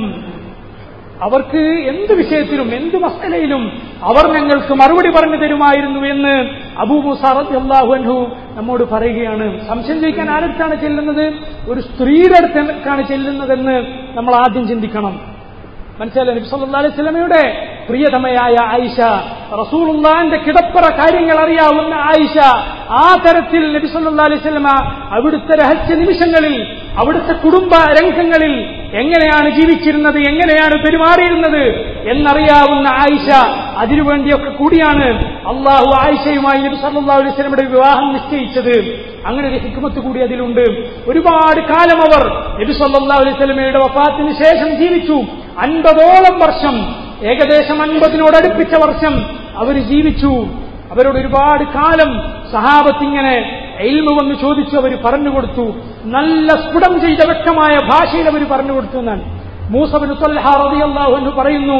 അവർക്ക് എന്ത് വിഷയത്തിലും എന്ത് മസലയിലും അവർ ഞങ്ങൾക്ക് മറുപടി പറഞ്ഞു തരുമായിരുന്നു എന്ന് അബൂ മുസാറത്ത് അള്ളാഹു അൻഹു നമ്മോട് പറയുകയാണ് സംശയം ചോദിക്കാൻ ആരടുത്താണ് ചെല്ലുന്നത് ഒരു സ്ത്രീയുടെ അടുത്തേക്കാണ് ചെല്ലുന്നതെന്ന് നമ്മൾ ആദ്യം ചിന്തിക്കണം മനസ്സിലായി നബി സല്ലല്ലാഹു അലൈഹി വസല്ലമയുടെ പ്രിയതമയായ ആയിഷ റസൂലുള്ളാന്റെ കിടപ്പറ കാര്യങ്ങൾ അറിയാവുന്ന ആയിഷ ആ തരത്തിൽ നബി സല്ലല്ലാഹു അലൈഹി വസല്ലമ അവിടുത്തെ രഹസ്യ നിമിഷങ്ങളിൽ അവിടുത്തെ കുടുംബ രംഗങ്ങളിൽ എങ്ങനെയാണ് ജീവിച്ചിരുന്നത് എങ്ങനെയാണ് പെരുമാറിയിരുന്നത് എന്നറിയാവുന്ന ആയിഷ അതിനുവേണ്ടിയൊക്കെ കൂടിയാണ് അള്ളാഹു ആയിഷയുമായി നബി സല്ലല്ലാഹു അലൈഹി വസല്ലമയുടെ വിവാഹം നിശ്ചയിച്ചത് അങ്ങനെ ഒരു ഹിക്മത്ത് കൂടി അതിലുണ്ട് ഒരുപാട് കാലം അവർ നബി സല്ലല്ലാഹു അലൈഹി വസല്ലമയുടെ വഫാത്തിന് ശേഷം ജീവിച്ചു അൻപതോളം വർഷം ഏകദേശം അൻപതിനോടടുപ്പിച്ച വർഷം അവർ ജീവിച്ചു അവരോട് ഒരുപാട് കാലം സഹാബത്ത് ഇങ്ങനെ എൽമ വന്ന് ചോദിച്ചു അവർ പറഞ്ഞുകൊടുത്തു നല്ല സ്ഫുടം ചെയ്ത വ്യക്തമായ ഭാഷയിൽ അവർ പറഞ്ഞുകൊടുത്തു എന്നാണ് മൂസബിന് എന്ന് പറയുന്നു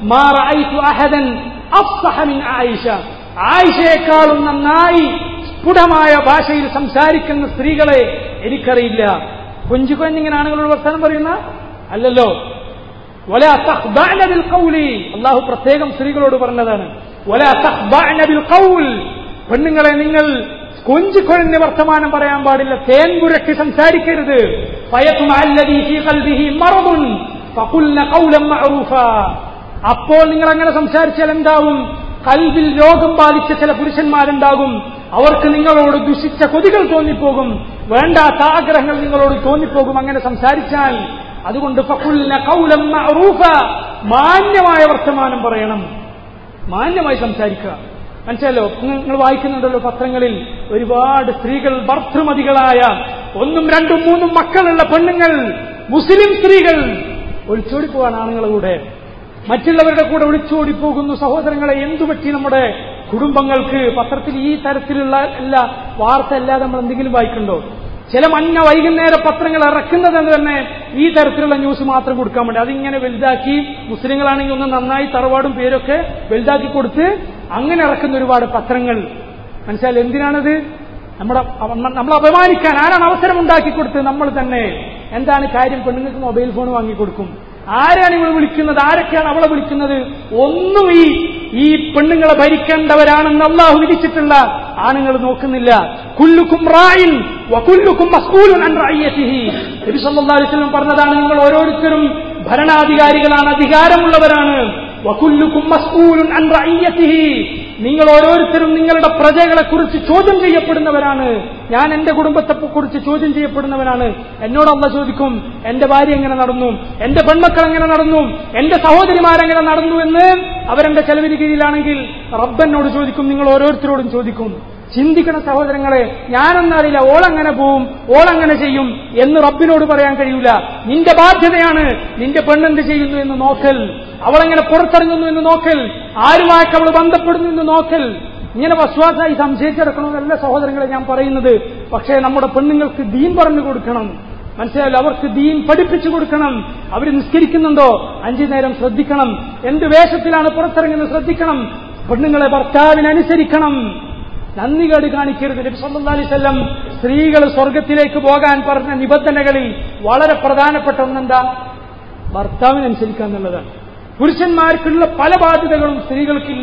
ആയിഷ ആയിഷയെക്കാളും നന്നായി സ്ഫുടമായ ഭാഷയിൽ സംസാരിക്കുന്ന സ്ത്രീകളെ എനിക്കറിയില്ല കൊഞ്ചു കൊഞ്ഞിങ്ങനെ ആണുങ്ങളോട് വർത്തമാനം പറയുന്ന അല്ലല്ലോ അള്ളാഹു പ്രത്യേകം സ്ത്രീകളോട് പറഞ്ഞതാണ് പെണ്ണുങ്ങളെ നിങ്ങൾ കൊഞ്ചിക്കൊഴിഞ്ഞ വർത്തമാനം പറയാൻ പാടില്ല തേൻപുരക്ക് സംസാരിക്കരുത് അപ്പോൾ നിങ്ങൾ അങ്ങനെ സംസാരിച്ചാൽ എന്താവും കൽവിൽ രോഗം ബാധിച്ച ചില പുരുഷന്മാരുണ്ടാകും അവർക്ക് നിങ്ങളോട് ദുഷിച്ച കൊതികൾ തോന്നിപ്പോകും വേണ്ടാത്ത ആഗ്രഹങ്ങൾ നിങ്ങളോട് തോന്നിപ്പോകും അങ്ങനെ സംസാരിച്ചാൽ അതുകൊണ്ട് മാന്യമായ വർത്തമാനം പറയണം മാന്യമായി സംസാരിക്കുക മനസ്സിലല്ലോ നിങ്ങൾ വായിക്കുന്നുണ്ടല്ലോ പത്രങ്ങളിൽ ഒരുപാട് സ്ത്രീകൾ ഭർത്തൃമതികളായ ഒന്നും രണ്ടും മൂന്നും മക്കളുള്ള പെണ്ണുങ്ങൾ മുസ്ലിം സ്ത്രീകൾ ഒളിച്ചോടിപ്പോവാണ് ആണുങ്ങളുടെ കൂടെ മറ്റുള്ളവരുടെ കൂടെ ഒളിച്ചോടിപ്പോകുന്നു സഹോദരങ്ങളെ എന്തുപറ്റി നമ്മുടെ കുടുംബങ്ങൾക്ക് പത്രത്തിൽ ഈ തരത്തിലുള്ള എല്ലാ വാർത്ത അല്ലാതെ നമ്മൾ എന്തെങ്കിലും വായിക്കണ്ടോ ചില മഞ്ഞ വൈകുന്നേര പത്രങ്ങൾ ഇറക്കുന്നത് എന്ന് തന്നെ ഈ തരത്തിലുള്ള ന്യൂസ് മാത്രം കൊടുക്കാൻ വേണ്ടി അതിങ്ങനെ വലുതാക്കി മുസ്ലിങ്ങളാണെങ്കിൽ ഒന്ന് നന്നായി തറവാടും പേരൊക്കെ വലുതാക്കി കൊടുത്ത് അങ്ങനെ ഇറക്കുന്ന ഒരുപാട് പത്രങ്ങൾ മനസ്സിലായി എന്തിനാണത് നമ്മുടെ നമ്മൾ അപമാനിക്കാൻ ആരാണ് അവസരം ഉണ്ടാക്കി കൊടുത്തത് നമ്മൾ തന്നെ എന്താണ് കാര്യം പെണ്ണുങ്ങൾക്ക് മൊബൈൽ ഫോൺ വാങ്ങിക്കൊടുക്കും ആരാണ് ഇവൾ വിളിക്കുന്നത് ആരൊക്കെയാണ് അവളെ വിളിക്കുന്നത് ഒന്നും ഈ ഈ പെണ്ണുങ്ങളെ ഭരിക്കേണ്ടവരാണെന്ന് അള്ളാഹു വിധിച്ചിട്ടുള്ള ആണുങ്ങൾ നോക്കുന്നില്ല കുല്ലുക്കും റായിൻ വകുല്ലുക്കും മസ്കൂലുൻ അൻ റഅയ്യതിഹി നബി സല്ലല്ലാഹു അലൈഹി വസല്ലം പറഞ്ഞതാണ് നിങ്ങൾ ഓരോരുത്തരും ഭരണാധികാരികളാണ് അധികാരമുള്ളവരാണ് വകുല്ലുക്കും മസ്കൂലുൻ അൻ റഅയ്യതിഹി നിങ്ങൾ ഓരോരുത്തരും നിങ്ങളുടെ പ്രജകളെ കുറിച്ച് ചോദ്യം ചെയ്യപ്പെടുന്നവരാണ് ഞാൻ എന്റെ കുടുംബത്തെ കുറിച്ച് ചോദ്യം ചെയ്യപ്പെടുന്നവനാണ് എന്നോട് അല്ല ചോദിക്കും എന്റെ ഭാര്യ എങ്ങനെ നടന്നു എന്റെ പെൺമക്കൾ എങ്ങനെ നടന്നു എന്റെ സഹോദരിമാരെങ്ങനെ നടന്നു എന്ന് അവരെന്റെ ചെലവിന് കീഴിലാണെങ്കിൽ റബ്ബനോട് ചോദിക്കും നിങ്ങൾ ഓരോരുത്തരോടും ചോദിക്കും ചിന്തിക്കണ സഹോദരങ്ങളെ ഞാനെന്നറിയില്ല ഓളങ്ങനെ പോവും ഓളങ്ങനെ ചെയ്യും എന്ന് റബ്ബിനോട് പറയാൻ കഴിയൂല നിന്റെ ബാധ്യതയാണ് നിന്റെ പെണ്ണെന്ത് ചെയ്യുന്നു എന്ന് നോക്കൽ അവളെങ്ങനെ പുറത്തിറങ്ങുന്നു എന്ന് നോക്കൽ ആരുമായിട്ട് അവൾ ബന്ധപ്പെടുന്നു എന്ന് നോക്കൽ ഇങ്ങനെ വസ്വാസായി സംശയിച്ചെടുക്കണമെന്നല്ല സഹോദരങ്ങളെ ഞാൻ പറയുന്നത് പക്ഷേ നമ്മുടെ പെണ്ണുങ്ങൾക്ക് ദീൻ പറഞ്ഞു കൊടുക്കണം മനസ്സിലായില്ല അവർക്ക് ദീൻ പഠിപ്പിച്ചു കൊടുക്കണം അവർ നിസ്കരിക്കുന്നുണ്ടോ അഞ്ചു നേരം ശ്രദ്ധിക്കണം എന്ത് വേഷത്തിലാണ് പുറത്തിറങ്ങുന്നത് ശ്രദ്ധിക്കണം പെണ്ണുങ്ങളെ ഭർത്താവിനനുസരിക്കണം നന്ദി കേട് കാണിക്കരുത് നബി സല്ലല്ലാഹു അലൈഹി വസല്ലം സ്ത്രീകൾ സ്വർഗത്തിലേക്ക് പോകാൻ പറഞ്ഞ നിബന്ധനകളിൽ വളരെ പ്രധാനപ്പെട്ട ഒന്നെന്താ ഭർത്താവിനനുസരിക്കുക എന്നുള്ളതാണ് പുരുഷന്മാർക്കുള്ള പല ബാധ്യതകളും സ്ത്രീകൾക്കില്ല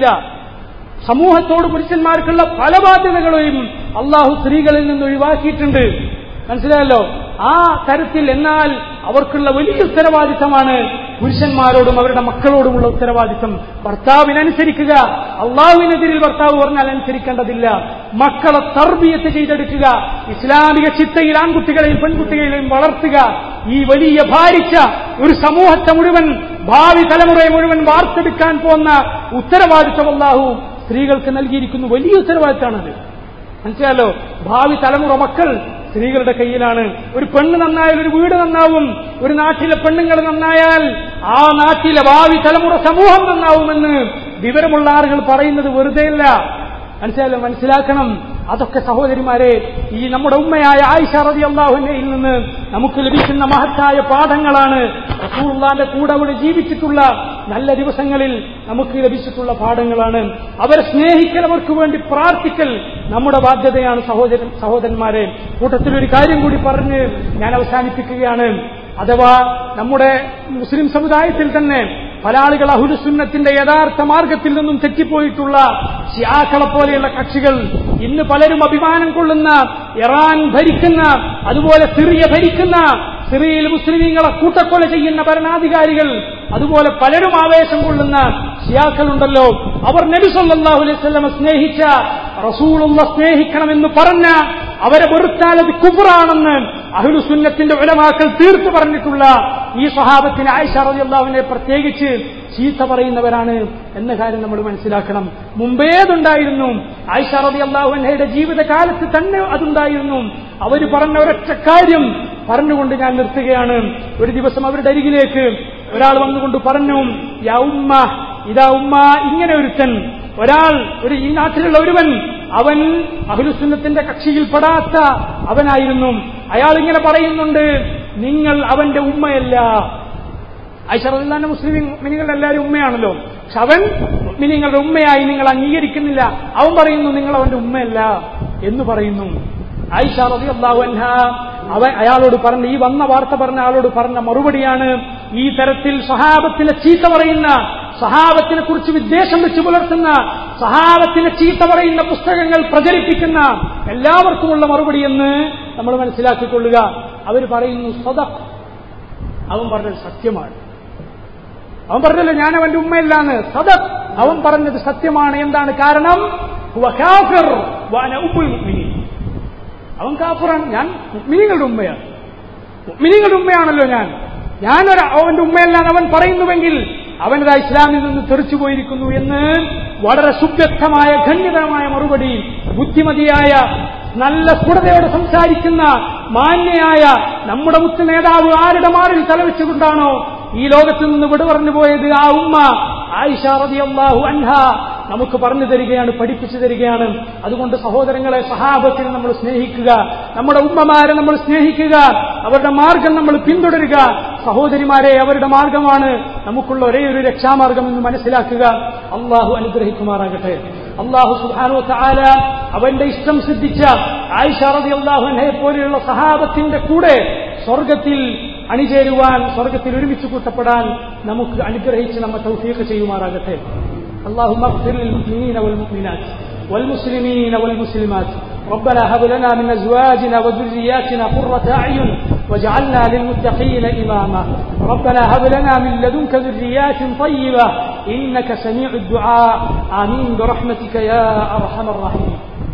സമൂഹത്തോട് പുരുഷന്മാർക്കുള്ള പല ബാധ്യതകളെയും അള്ളാഹു സ്ത്രീകളിൽ നിന്ന് ഒഴിവാക്കിയിട്ടുണ്ട് മനസ്സിലായല്ലോ ആ തരത്തിൽ എന്നാൽ അവർക്കുള്ള വലിയ ഉത്തരവാദിത്തമാണ് പുരുഷന്മാരോടും അവരുടെ മക്കളോടുമുള്ള ഉത്തരവാദിത്തം ഭർത്താവിനനുസരിക്കുക അള്ളാഹുവിനെതിരിൽ ഭർത്താവ് പറഞ്ഞാൽ അനുസരിക്കേണ്ടതില്ല മക്കളെ തർബീയത്ത് ചെയ്തെടുക്കുക ഇസ്ലാമിക ചിത്തയിൽ ആൺകുട്ടികളെയും പെൺകുട്ടികളെയും വളർത്തുക ഈ വലിയ ഭാരിച്ച ഒരു സമൂഹത്തെ മുഴുവൻ ഭാവി തലമുറയെ മുഴുവൻ വാർത്തെടുക്കാൻ പോകുന്ന ഉത്തരവാദിത്തം അള്ളാഹു സ്ത്രീകൾക്ക് നൽകിയിരിക്കുന്നു വലിയ ഉത്തരവാദിത്തമാണത് മനസ്സിലാലോ ഭാവി തലമുറ മക്കൾ സ്ത്രീകളുടെ കയ്യിലാണ് ഒരു പെണ്ണ് നന്നായാൽ ഒരു വീട് നന്നാവും ഒരു നാട്ടിലെ പെണ്ണുങ്ങൾ നന്നായാൽ ആ നാട്ടിലെ ഭാവി തലമുറ സമൂഹം നന്നാവുമെന്ന് വിവരമുള്ള ആളുകൾ പറയുന്നത് വെറുതെയല്ല മനസ്സിലായല്ലോ മനസ്സിലാക്കണം അതൊക്കെ സഹോദരിമാരെ ഈ നമ്മുടെ ഉമ്മയായ ആയിഷ റതി അള്ളാഹുനയിൽ നിന്ന് നമുക്ക് ലഭിക്കുന്ന മഹത്തായ പാഠങ്ങളാണ് റസൂള്ളാന്റെ കൂടെ അവിടെ ജീവിച്ചിട്ടുള്ള നല്ല ദിവസങ്ങളിൽ നമുക്ക് ലഭിച്ചിട്ടുള്ള പാഠങ്ങളാണ് അവരെ സ്നേഹിക്കൽ അവർക്ക് വേണ്ടി പ്രാർത്ഥിക്കൽ നമ്മുടെ ബാധ്യതയാണ് സഹോദരൻ സഹോദരന്മാരെ കൂട്ടത്തിൽ ഒരു കാര്യം കൂടി പറഞ്ഞ് ഞാൻ അവസാനിപ്പിക്കുകയാണ് അഥവാ നമ്മുടെ മുസ്ലിം സമുദായത്തിൽ തന്നെ പല ആളുകൾ അഹുലുസുന്നത്തിന്റെ യഥാർത്ഥ മാർഗത്തിൽ നിന്നും തെറ്റിപ്പോയിട്ടുള്ള ഷിയാക്കളെ പോലെയുള്ള കക്ഷികൾ ഇന്ന് പലരും അഭിമാനം കൊള്ളുന്ന ഇറാൻ ഭരിക്കുന്ന അതുപോലെ സിറിയ ഭരിക്കുന്ന സിറിയയിൽ മുസ്ലിമീങ്ങളെ കൂട്ടക്കൊല ചെയ്യുന്ന ഭരണാധികാരികൾ അതുപോലെ പലരും ആവേശം കൊള്ളുന്ന ഷിയാക്കളുണ്ടല്ലോ അവർ നബി സല്ലല്ലാഹു അലൈഹി വസല്ലമ സ്നേഹിച്ച റസൂലുള്ള സ്നേഹിക്കണമെന്ന് പറഞ്ഞ അവരെ വെറുത്താൽ അത് കുബറാണെന്ന് അഹ്ലുസുന്നത്തിന്റെ ഉലമാക്കൾ തീർത്തു പറഞ്ഞിട്ടുള്ള ഈ സ്വഹാബത്തിന് ആയിഷ റളിയല്ലാഹുവിനെ പ്രത്യേകിച്ച് ചീത്ത പറയുന്നവരാണ് എന്ന കാര്യം നമ്മൾ മനസ്സിലാക്കണം മുമ്പേതുണ്ടായിരുന്നു ആയിഷ റളിയല്ലാഹുവിന്റെ ജീവിതകാലത്ത് തന്നെ അതുണ്ടായിരുന്നു അവർ പറഞ്ഞ ഒരൊറ്റ കാര്യം പറഞ്ഞുകൊണ്ട് ഞാൻ നിർത്തുകയാണ് ഒരു ദിവസം അവരുടെ അരികിലേക്ക് ഒരാൾ വന്നുകൊണ്ട് പറഞ്ഞു യാ ഉമ്മ ഇതാ ഉമ്മ ഇങ്ങനെ ഒരുത്തൻ ഒരാൾ ഒരു ഈ നാട്ടിലുള്ള ഒരുവൻ അവൻ അഹുലുസുന്നത്തിന്റെ കക്ഷിയിൽ പെടാത്ത അവനായിരുന്നു അയാൾ ഇങ്ങനെ പറയുന്നുണ്ട് നിങ്ങൾ അവന്റെ ഉമ്മയല്ല ഐഷറല്ലാന്റെ മുസ്ലിം മിനിങ്ങളുടെ എല്ലാവരും ഉമ്മയാണല്ലോ പക്ഷെ അവൻ മിനിങ്ങളുടെ ഉമ്മയായി നിങ്ങൾ അംഗീകരിക്കുന്നില്ല അവൻ പറയുന്നു നിങ്ങൾ അവന്റെ ഉമ്മയല്ല എന്ന് പറയുന്നു ആയിഷ റബി അള്ളാഹു അൻഹ അവൻ അയാളോട് പറഞ്ഞ ഈ വന്ന വാർത്ത പറഞ്ഞ ആളോട് പറഞ്ഞ മറുപടിയാണ് ഈ തരത്തിൽ സഹാബത്തിനെ ചീത്ത പറയുന്ന സഹാബത്തിനെ കുറിച്ച് വിദ്വേഷം വെച്ച് പുലർത്തുന്ന സഹാബത്തിനെ ചീത്ത പറയുന്ന പുസ്തകങ്ങൾ പ്രചരിപ്പിക്കുന്ന എല്ലാവർക്കുമുള്ള മറുപടി എന്ന് നമ്മൾ മനസ്സിലാക്കിക്കൊള്ളുക അവർ പറയുന്നു സ്വത അവൻ പറഞ്ഞത് സത്യമാണ് അവൻ പറഞ്ഞല്ലോ ഞാൻ അവന്റെ ഉമ്മയില്ലാന്ന് സദ അവൻ പറഞ്ഞത് സത്യമാണ് എന്താണ് കാരണം ഹുവ കാഫിർ വഅന ഉമ്മുൽ മുഅ്മിനീൻ. അവൻ കാഫറാണ് ഞാൻ മുഅ്മിനീങ്ങളുടെ ഉമ്മയാണ് മുഅ്മിനീങ്ങളുടെ ഉമ്മയാണല്ലോ ഞാൻ ഞാനൊരു അവന്റെ ഉമ്മയല്ലാന്ന് അവൻ പറയുന്നുവെങ്കിൽ അവനത് ഇസ്ലാമിൽ നിന്ന് തെറിച്ചു പോയിരിക്കുന്നു എന്ന് വളരെ സുവ്യക്തമായ ഖണ്ഡിതമായ മറുപടി ബുദ്ധിമതിയായ നല്ല സ്ഫുടതയോടെ സംസാരിക്കുന്ന മാന്യയായ നമ്മുടെ മുത്ത് നേതാവ് ആരുടെ മാറിൽ തലവെച്ചുകൊണ്ടാണോ ഈ ലോകത്ത് നിന്ന് വിട പറഞ്ഞു പോയത് ആ ഉമ്മ ആയിഷ റളിയല്ലാഹു അൻഹ നമുക്ക് പറഞ്ഞു തരികയാണ് പഠിപ്പിച്ചു തരികയാണ് അതുകൊണ്ട് സഹോദരങ്ങളെ സഹാബത്തിനെ നമ്മൾ സ്നേഹിക്കുക നമ്മുടെ ഉമ്മമാരെ നമ്മൾ സ്നേഹിക്കുക അവരുടെ മാർഗം നമ്മൾ പിന്തുടരുക സഹോദരിമാരെ അവരുടെ മാർഗമാണ് നമുക്കുള്ള ഒരേ ഒരു രക്ഷാമാർഗം എന്ന് മനസ്സിലാക്കുക അള്ളാഹു അനുഗ്രഹിക്കുമാറാകട്ടെ അള്ളാഹു സുഹാനു താല അവന്റെ ഇഷ്ടം സിദ്ധിച്ച ആയിഷ റതി അള്ളാഹുനെ പോലെയുള്ള സഹാബത്തിന്റെ കൂടെ സ്വർഗത്തിൽ അണിചേരുവാൻ സ്വർഗത്തിൽ ഒരുമിച്ച് കൂട്ടപ്പെടാൻ നമുക്ക് അനുഗ്രഹിച്ച് നമ്മെ തൗഫീഖ് ചെയ്യുമാറാകട്ടെ اللهم اغفر للمؤمنين والمؤمنات والمسلمين والمسلمات ربنا هب لنا من ازواجنا وذرياتنا قرة اعين واجعلنا للمتقين اماما ربنا هب لنا من لدنك ذريات طيبة انك سميع الدعاء امين برحمتك يا ارحم الراحمين